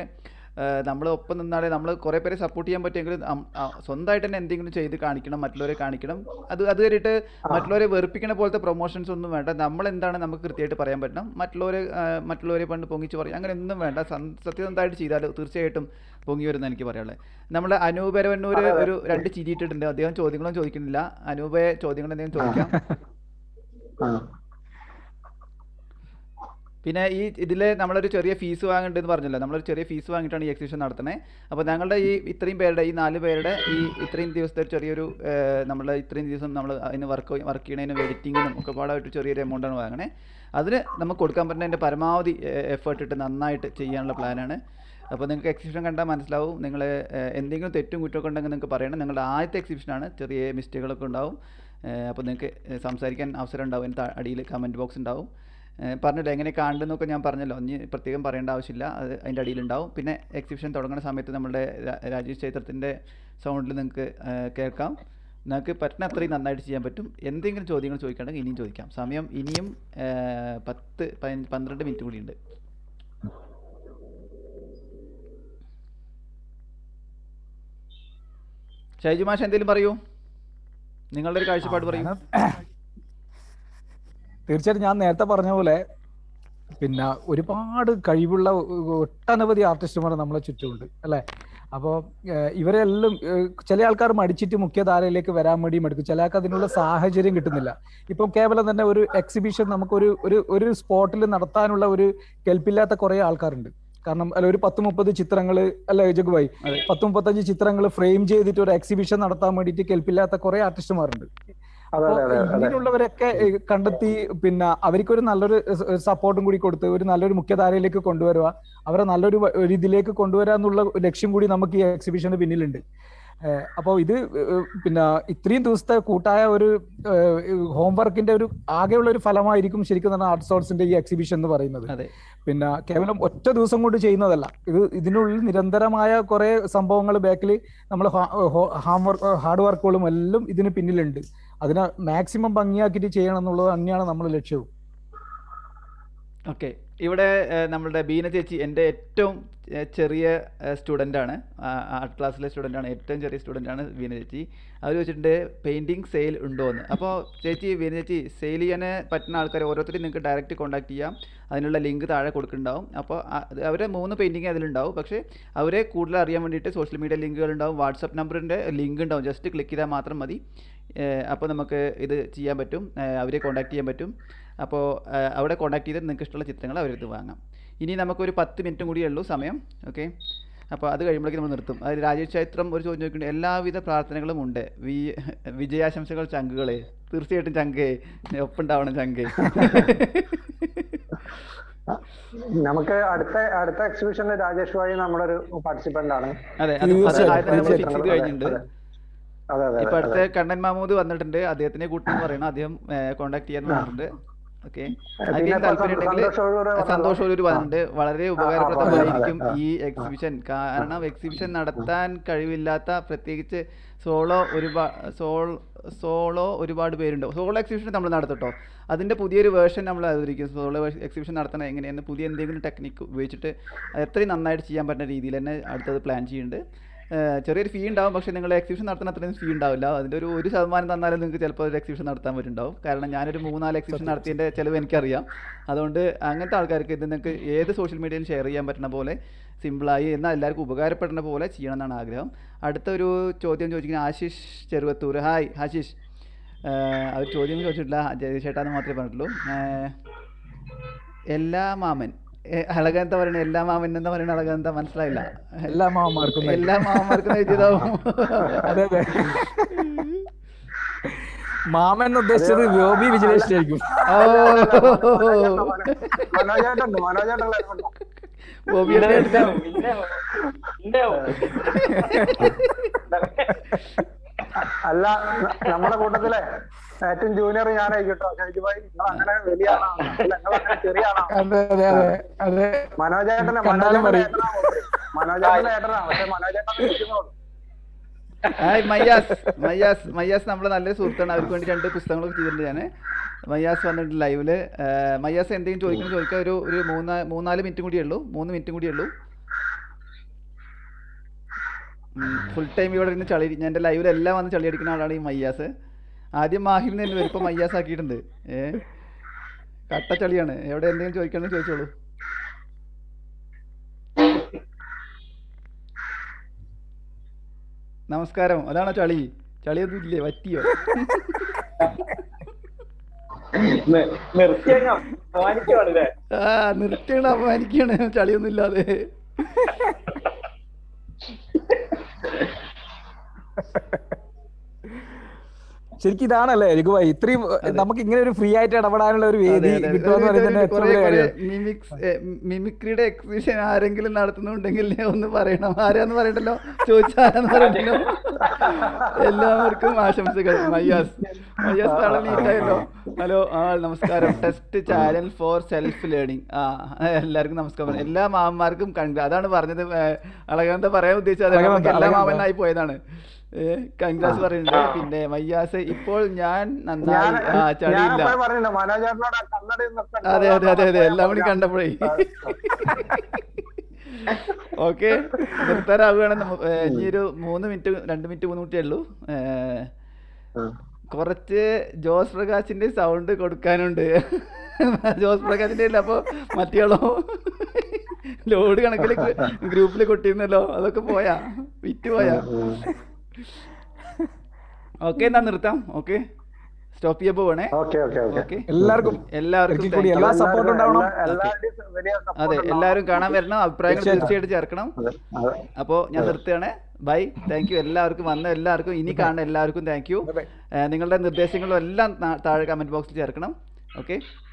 നമ്മൾ ഒപ്പം നിന്നാലേ നമ്മൾ കുറേ പേരെ സപ്പോർട്ട് ചെയ്യാൻ പറ്റുമെങ്കിൽ അം- ആ, സ്വന്തമായിട്ട് തന്നെ എന്തെങ്കിലും ചെയ്ത് കാണിക്കണം മറ്റുള്ളവരെ കാണിക്കണം അത് അത് കയറിയിട്ട് മറ്റുള്ളവരെ വെറുപ്പിക്കണ പോലത്തെ പ്രൊമോഷൻസ് ഒന്നും വേണ്ട നമ്മൾ എന്താണ് നമുക്ക് കൃത്യമായിട്ട് പറയാൻ പറ്റണം മറ്റുള്ളവരെ ആ, മറ്റുള്ളവരെ പണ്ട് പൊങ്ങിച്ച് പറയും അങ്ങനെ ഒന്നും വേണ്ട സം- സത്യസന്ധമായിട്ട് ചെയ്താൽ തീർച്ചയായിട്ടും പൊങ്ങി വരുന്ന എനിക്ക് പറയാനുള്ളത് നമ്മുടെ അനൂപരവന്നൂർ ഒരു രണ്ട് ചിരിയിട്ടിട്ടുണ്ട് അദ്ദേഹം ചോദ്യങ്ങളും ചോദിക്കുന്നില്ല അനൂപയെ ചോദ്യങ്ങൾ എന്തെങ്കിലും ചോദിക്കാം ആ. പിന്നെ ഈ ഇതിൽ നമ്മളൊരു ചെറിയ ഫീസ് വാങ്ങുന്നുണ്ടെന്ന് പറഞ്ഞല്ലോ നമ്മളൊരു ചെറിയ ഫീസ് വാങ്ങിയിട്ടാണ് ഈ എക്സിബിഷൻ നടത്തുന്നത് അപ്പോൾ ഞങ്ങളുടെ ഈ ഇത്രയും പേരുടെ ഈ നാല് പേരുടെ ഈ ഇത്രയും ദിവസത്തെ ഒരു ചെറിയൊരു ഏഹ്, നമ്മുടെ ഇത്രയും ദിവസം നമ്മൾ അതിന് വർക്ക് വർക്ക് ചെയ്യണതിനും എഡിറ്റിങ്ങിനും ഒക്കെ പാടായിട്ട് ചെറിയൊരു എമൗണ്ടാണ് വാങ്ങണേ അതിന് നമുക്ക് കൊടുക്കാൻ പറ്റുന്നതിൻ്റെ പരമാവധി എഫേർട്ട് ഇട്ട് നന്നായിട്ട് ചെയ്യാനുള്ള പ്ലാനാണ് അപ്പോൾ നിങ്ങൾക്ക് എക്സിബിഷൻ കണ്ടാൽ മനസ്സിലാവും നിങ്ങൾ എന്തെങ്കിലും തെറ്റും കുറ്റമൊക്കെ ഉണ്ടെങ്കിൽ നിങ്ങൾക്ക് പറയണം നിങ്ങളുടെ ആദ്യത്തെ എക്സിബിഷനാണ് ചെറിയ മിസ്റ്റേക്കുകളൊക്കെ ഉണ്ടാവും അപ്പോൾ നിങ്ങൾക്ക് സംസാരിക്കാൻ അവസരം ഉണ്ടാവും അതിന് താ- അടിയിൽ കമൻറ്റ് ബോക്സ് ഉണ്ടാവും ഏഹ് പറഞ്ഞില്ല എങ്ങനെ കാണുന്നൊക്കെ ഞാൻ പറഞ്ഞല്ലോ ഇനി പ്രത്യേകം പറയേണ്ട ആവശ്യമില്ല അത് അതിൻ്റെ അടിയിലുണ്ടാവും പിന്നെ എക്സിബിഷൻ തുടങ്ങുന്ന സമയത്ത് നമ്മുടെ രാ- രാജേഷ് ചൈത്രത്തിൻ്റെ സൗണ്ടിൽ നിങ്ങൾക്ക് ഏഹ് കേൾക്കാം നിങ്ങൾക്ക് പറ്റുന്ന അത്രയും നന്നായിട്ട് ചെയ്യാൻ പറ്റും എന്തെങ്കിലും ചോദ്യങ്ങൾ ചോദിക്കണമെങ്കിൽ ഇനിയും ചോദിക്കാം സമയം ഇനിയും ഏഹ് പത്ത് പതിനഞ്ച് പന്ത്രണ്ട് മിനിറ്റ് കൂടിയുണ്ട് ഷൈജു മാഷ് എന്തെങ്കിലും പറയൂ നിങ്ങളുടെ ഒരു കാഴ്ചപ്പാട് പറയൂ തീർച്ചയായിട്ടും ഞാൻ നേരത്തെ പറഞ്ഞ പോലെ പിന്നെ ഒരുപാട് കഴിവുള്ള ഒട്ടനവധി ആർട്ടിസ്റ്റുമാർ നമ്മളെ ചുറ്റുമുണ്ട് അല്ലെ അപ്പോൾ ഇവരെല്ലാം ഏഹ്, ചില ആൾക്കാർ മടിച്ചിട്ട് മുഖ്യധാരയിലേക്ക് വരാൻ വേണ്ടി മടുക്കും ചില ആൾക്ക് അതിനുള്ള സാഹചര്യം കിട്ടുന്നില്ല ഇപ്പം കേവലം തന്നെ ഒരു എക്സിബിഷൻ നമുക്കൊരു ഒരു ഒരു സ്പോട്ടിൽ നടത്താനുള്ള ഒരു കെൽപ്പില്ലാത്ത കുറെ ആൾക്കാരുണ്ട് കാരണം അല്ല ഒരു പത്ത് മുപ്പത് ചിത്രങ്ങൾ അല്ല ജഗുബായി അതെ. പത്ത് മുപ്പത്തഞ്ച് ചിത്രങ്ങൾ ഫ്രെയിം ചെയ്തിട്ട് ഒരു എക്സിബിഷൻ നടത്താൻ വേണ്ടിയിട്ട് കെൽപ്പില്ലാത്ത കുറെ ആർട്ടിസ്റ്റുമാരുണ്ട് അതെ അപ്പോ അതെ അതെ അതെ ഇങ്ങനെയുള്ളവരൊക്കെ ഏഹ്, കണ്ടെത്തി പിന്നെ അവർക്കൊരു നല്ലൊരു സപ്പോർട്ടും കൂടി കൊടുത്ത് ഒരു നല്ലൊരു മുഖ്യധാരയിലേക്ക് കൊണ്ടുവരിക അവരെ നല്ലൊരു വ- ഒരു ഇതിലേക്ക് കൊണ്ടുവരിക എന്നുള്ള ഒരു ലക്ഷ്യം കൂടി നമുക്ക് ഈ എക്സിബിഷന് പിന്നിലുണ്ട് ഏഹ്, അപ്പോൾ ഇത് ഏഹ്, പിന്നെ ഇത്രയും ദിവസത്തെ കൂട്ടായ ഒരു ഹോംവർക്കിന്റെ ഒരു ആകെയുള്ള ഒരു ഫലമായിരിക്കും ശരിക്കും പറഞ്ഞാൽ ആർട്ട് സോഴ്സിന്റെ ഈ എക്സിബിഷൻ എന്ന് പറയുന്നത് അതെ പിന്നെ കേവലം ഒറ്റ ദിവസം കൊണ്ട് ചെയ്യുന്നതല്ല ഇത് ഇതിനുള്ളിൽ നിരന്തരമായ കുറെ സംഭവങ്ങൾ ബാക്കിൽ നമ്മൾ ഹാം വർക്ക് ഹാർഡ് വർക്കുകളും എല്ലാം ഇതിന് പിന്നിലുണ്ട് അതിനെ മാക്സിമം ഭംഗിയാക്കിയിട്ട് ചെയ്യണം എന്നുള്ളത് തന്നെയാണ് നമ്മുടെ ലക്ഷ്യവും ഓക്കെ ഇവിടെ ഏഹ്, നമ്മളുടെ ബീന ചേച്ചി എൻ്റെ ഏറ്റവും ഏഹ്, ചെറിയ സ്റ്റുഡൻ്റ് ആണ് ആർട്ട് ക്ലാസ്സിലെ സ്റ്റുഡൻ്റ് ആണ് ഏറ്റവും ചെറിയ സ്റ്റുഡൻ്റ് ആണ് ബീന ചേച്ചി അവർ വെച്ചിട്ടുണ്ട് പെയിൻറ്റിങ് സെയിൽ ഉണ്ടോ എന്ന് അപ്പോൾ ചേച്ചി ബീന ചേച്ചി സെയിൽ ചെയ്യാൻ പറ്റുന്ന ആൾക്കാർ ഓരോരുത്തരും നിങ്ങൾക്ക് ഡയറക്റ്റ് കോൺടാക്ട് ചെയ്യാം അതിനുള്ള ലിങ്ക് താഴെ കൊടുക്കുന്നുണ്ടാവും അപ്പോൾ അവരെ മൂന്ന് പെയിൻറ്റിങ് അതിലുണ്ടാവും പക്ഷേ അവരെ കൂടുതൽ അറിയാൻ വേണ്ടിയിട്ട് സോഷ്യൽ മീഡിയ ലിങ്കുകൾ ഉണ്ടാവും വാട്സപ്പ് നമ്പറിൻ്റെ ലിങ്ക് ഉണ്ടാവും ജസ്റ്റ് ക്ലിക്ക് ചെയ്താൽ മാത്രം മതി അപ്പോൾ നമുക്ക് ഇത് ചെയ്യാൻ പറ്റും ഏഹ്, അവരെ കോൺടാക്ട് ചെയ്യാൻ പറ്റും അപ്പോൾ അവിടെ കോൺടാക്ട് ചെയ്തിട്ട് നിങ്ങൾക്ക് ഇഷ്ടമുള്ള ചിത്രങ്ങൾ അവരടുത്ത് വാങ്ങാം ഇനി നമുക്കൊരു പത്ത് മിനിറ്റും കൂടിയേ ഉള്ളൂ സമയം ഓക്കെ അപ്പോൾ അത് കഴിയുമ്പോഴേക്കും നമ്മൾ നിർത്തും അതിൽ രാജേഷ് ചൈത്രം ഒരു ചോദ്യം ചോദിക്കുന്നുണ്ട് എല്ലാവിധ പ്രാർത്ഥനകളും ഉണ്ട് വി വിജയാശംസകൾ ചങ്കുകളെ തീർച്ചയായിട്ടും ചങ്കേ ഒപ്പുണ്ടാവണം ചങ്കേ നമുക്ക് അടുത്ത അടുത്ത എക്സിബിഷനിൽ രാജേഷ് ഭായി നമ്മുടെ ഒരു പാർട്ടിസിപ്പന്റ് ആണ് അതെ അത് അത് തീർച്ചയായും, ആദ്യം നമ്മൾ ഫിക്സ് ചെയ്ത് തീർച്ചയായും. കഴിഞ്ഞിട്ടുണ്ട് അതെ അതെ ഇപ്പൊ അതെ അടുത്ത കണ്ണൻ മാമൂദ് വന്നിട്ടുണ്ട് അദ്ദേഹത്തിനെ കൂട്ടെന്ന് പറയണം അദ്ദേഹം കോൺടാക്ട് ചെയ്യാൻ പറഞ്ഞിട്ടുണ്ട് ഓക്കെ പിന്നെ ആർക്കെങ്കിലും ഇപ്പൊ താല്പര്യം ഉണ്ടെങ്കിൽ സന്തോഷ് ഒഴൂര് വന്നല്ലോ. സന്തോഷ് ഒരു പറഞ്ഞിട്ടുണ്ട് വളരെ ഉപകാരപ്രദമായിരിക്കും അതെ, ഈ എക്സിബിഷൻ കാരണം എക്സിബിഷൻ നടത്താൻ കഴിവില്ലാത്ത പ്രത്യേകിച്ച് സോളോ ഒരുപാട് സോൾ സോളോ ഒരുപാട് പേരുണ്ട് സോളോ എക്സിബിഷൻ നമ്മൾ നടത്തട്ടോ അതിൻ്റെ പുതിയൊരു വേർഷൻ നമ്മൾ അവതരിക്കും സോളോ എക്സിബിഷൻ നടത്തണം എങ്ങനെയെന്ന് പുതിയ എന്തെങ്കിലും ടെക്നിക്ക് ഉപയോഗിച്ചിട്ട് അത് എത്രയും നന്നായിട്ട് ചെയ്യാൻ പറ്റുന്ന രീതിയിൽ തന്നെ അടുത്തത് പ്ലാൻ ചെയ്യുന്നുണ്ട് ഏഹ് ചെറിയൊരു ഫീ ഉണ്ടാവും പക്ഷേ നിങ്ങൾ എക്സിബിഷൻ നടത്തുന്ന അത്രയും ഫീ ഉണ്ടാവില്ല അതിൻ്റെ ഒരു ഒരു ശതമാനം തന്നാലും നിങ്ങൾക്ക് ചിലപ്പോൾ ഒരു എക്സിബിഷൻ നടത്താൻ പറ്റുന്നുണ്ടാവും കാരണം ഞാനൊരു മൂന്നാല് എക്സിബിഷൻ നടത്തിയതിൻ്റെ ചിലവ് എനിക്കറിയാം അതുകൊണ്ട് അങ്ങനത്തെ ആൾക്കാർക്ക് ഇത് നിങ്ങൾക്ക് ഏത് സോഷ്യൽ മീഡിയയിൽ ഷെയർ ചെയ്യാൻ പറ്റുന്ന പോലെ സിമ്പിളായി എന്നാൽ എല്ലാവർക്കും ഉപകാരപ്പെടുന്ന പോലെ ചെയ്യണം എന്നാണ് ആഗ്രഹം അടുത്ത ഒരു ചോദ്യം ചോദിക്കുന്നത് ആശിഷ് ചെറുവത്തൂർ ഹായ് ആശിഷ് ഏഹ് അവർ ചോദ്യം ചോദിച്ചിട്ടില്ല ജയചേട്ടാന്ന് മാത്രമേ പറഞ്ഞിട്ടുള്ളൂ ഏഹ് എല്ലാ മാമൻ ഏഹ് അളകന്ത പറയണ എല്ലാ മാമൻ എന്താ പറയണ അളകന്ത മനസ്സിലായില്ല എല്ലാ മാമാർക്കും തന്നെ. എല്ലാ മാമന്മാർക്കും എഴുതിയതാവും അതെ അതെ മാമൻ എന്ന് ഉദ്ദേശിച്ചത് ഗോപി വിജയേഷിനായിരിക്കും മനോജേട്ടുണ്ട് മനോജേട്ടുള്ള ബോബിയുടെ ഉണ്ടാവും, ഉണ്ടാവും, ഉണ്ടാവും. അല്ല ന- നമ്മുടെ കൂട്ടത്തിലെ ഏറ്റവും ജൂനിയർ ഞാനായിക്കോട്ടോ ഷൈജു ഭായി നിങ്ങൾ അങ്ങനെ വലിയ ആളാണ് അല്ല നിങ്ങൾ അങ്ങനെ ചെറിയ ആളാണ് അതെ അതെ അതെ അതെ മനോജേട്ടന് കണ്ടാലും മനോജേട്ടന്റെ പറയും. ഏട്ടനാണ് മൂപ്പര്. മനോജേട്ടന്റെ ഏട്ടനാണ് പക്ഷെ മനോജേട്ടൻ ഇരിക്കുന്നുള്ളൂ ഹായ് മയ്യാസ് മയ്യാസ് മയ്യാസ് നമ്മളെ നല്ലൊരു സുഹൃത്താണ് അവർക്ക് വേണ്ടി രണ്ട് പുസ്തകങ്ങളൊക്കെ ചെയ്തിട്ടുണ്ട് ഞാൻ മയ്യാസ് വന്നിട്ട് ലൈവില് മയ്യാസ് എന്തെങ്കിലും ചോദിക്കണം ചോദിക്കാം ഒരു ഒരു മൂന്നാ മൂന്നാല് മിനിറ്റും കൂടിയേ ഉള്ളൂ മൂന്ന് മിനിറ്റും കൂടിയേ ഉള്ളൂ ഫുൾ ടൈം ഇവിടെ ഇരുന്ന് ചളി ഞാൻ എൻ്റെ ലൈവിലെല്ലാം വന്ന് ചളി അടിക്കുന്ന ആളാണ് ഈ മയ്യാസ് ആദ്യം മാഹിൽ നിന്ന് വരും ഇപ്പം മയ്യാസ് ആക്കിയിട്ടുണ്ട് ഏ കട്ട ചളിയാണ് എവിടെ എന്തെങ്കിലും ചോദിക്കണമെന്ന് ചോദിച്ചോളൂ നമസ്കാരം അതാണോ ചളി ചളിയൊന്നും ഇല്ലേ പറ്റിയോ നി- നിർത്തിയങ്ങ് അപമാനിക്കുവാണല്ലേ ആ നിർത്തിയാണ് അപമാനിക്കാണ് ചളിയൊന്നും ഇല്ലാതെ ശരിക്കും ഇതാണല്ലേ രഘുഭായി ഇത്രയും നമുക്ക് ഇങ്ങനെ ഒരു ഫ്രീ ആയിട്ട് ഇടപെടാനുള്ള ഒരു വേദി അതെ, അതെ. കിട്ടുക എന്ന് ഒരു- പറയുന്നത് തന്നെ ഒരു- ഏറ്റവും കുറേ- വലിയ കുറേ കാര്യമാണ് മിമിക്സ് ഏ, മിമിക്രിയുടെ എക്സിബിഷൻ ആരെങ്കിലും നടത്തുന്നുണ്ടെങ്കിൽ ഒന്ന് പറയണം ആരാന്ന് പറയണ്ടല്ലോ ചോദിച്ചാരാന്ന് പറയണ്ടല്ലോ എല്ലാവർക്കും ആശംസകൾ മയ്യാസ് മയ്യാസ് വളരെ നീറ്റായല്ലോ ഹലോ ആ നമസ്കാരം test channel for self learning ആ എല്ലാവർക്കും നമസ്കാരം എല്ലാ മാമന്മാർക്കും കണ്ട അതാണ് പറഞ്ഞത് അളകാന്ത പറയാൻ ഉദ്ദേശിച്ചത് അതാണ്. അളകാന്ത, നമുക്ക് എല്ലാ അളകാന്ത. മാമനായി പോയതാണ് കൺഗ്രാസ് പറയുന്നുണ്ട് പിന്നെ മയ്യാസ് ഇപ്പോൾ ഞാൻ നന്നായി ഞാൻ ആ ചളിയില്ല ഞാനപ്പോഴേ പറഞ്ഞില്ല മനോജേട്ടനോട് ആ കണ്ണട നിർത്തണ്ട. അതെ അതെ അതെ അതെ എല്ലാം കൂടി കണ്ടപ്പോഴേ ഓക്കെ നിർത്താറാവുകയാണ് നമ്മ- ഏ, ഇനി ഒരു മൂന്ന് മിനിറ്റ് രണ്ട് മിനിറ്റ് മൂന്ന് മിനിറ്റേ ഉള്ളൂ ഏ, കുറച്ച് ജോസ് പ്രകാശിന്റെ സൗണ്ട് കൊടുക്കാനുണ്ട് ജോസ് പ്രകാശിന്റെ ഇല്ല അപ്പൊ മറ്റേളോ ലോഡ് കണക്കിൽ ഗ്രൂപ്പിൽ കൊട്ടിരുന്നല്ലോ അതൊക്കെ പോയാ വിറ്റ് പോയാ ഓക്കെ എന്നാ നിർത്താം ഓക്കെ സ്റ്റോപ്പ് ചെയ്യപ്പോ വേണേ ഓക്കെ ഓക്കെ ഓക്കെ ഓക്കെ എല്ലാവർക്കും എല്ലാവർക്കും ഒരിക്കൽ കൂടി thank you. എല്ലാ സപ്പോർട്ടും ഉണ്ടാവണം എല്ലാ- എല്ലാവരുടെയും വലിയ support അതെ ഉണ്ടാവണം. എല്ലാവരും കാണാൻ വരണം അഭിപ്രായങ്ങൾ തീർച്ചയായിട്ടും. തീർച്ചയായിട്ടും ചേർക്കണം അതെ, അതെ. അപ്പോൾ ഞാൻ നിർത്തുകയാണ് ബൈ താങ്ക് യു എല്ലാവർക്കും വന്ന എല്ലാവർക്കും ഇനി കാണുന്ന എല്ലാവർക്കും താങ്ക് യു Bye bye. നിങ്ങളുടെ നിർദ്ദേശങ്ങളും എല്ലാം താ- താഴെ കമൻറ്റ് ബോക്സിൽ ചേർക്കണം ഓക്കെ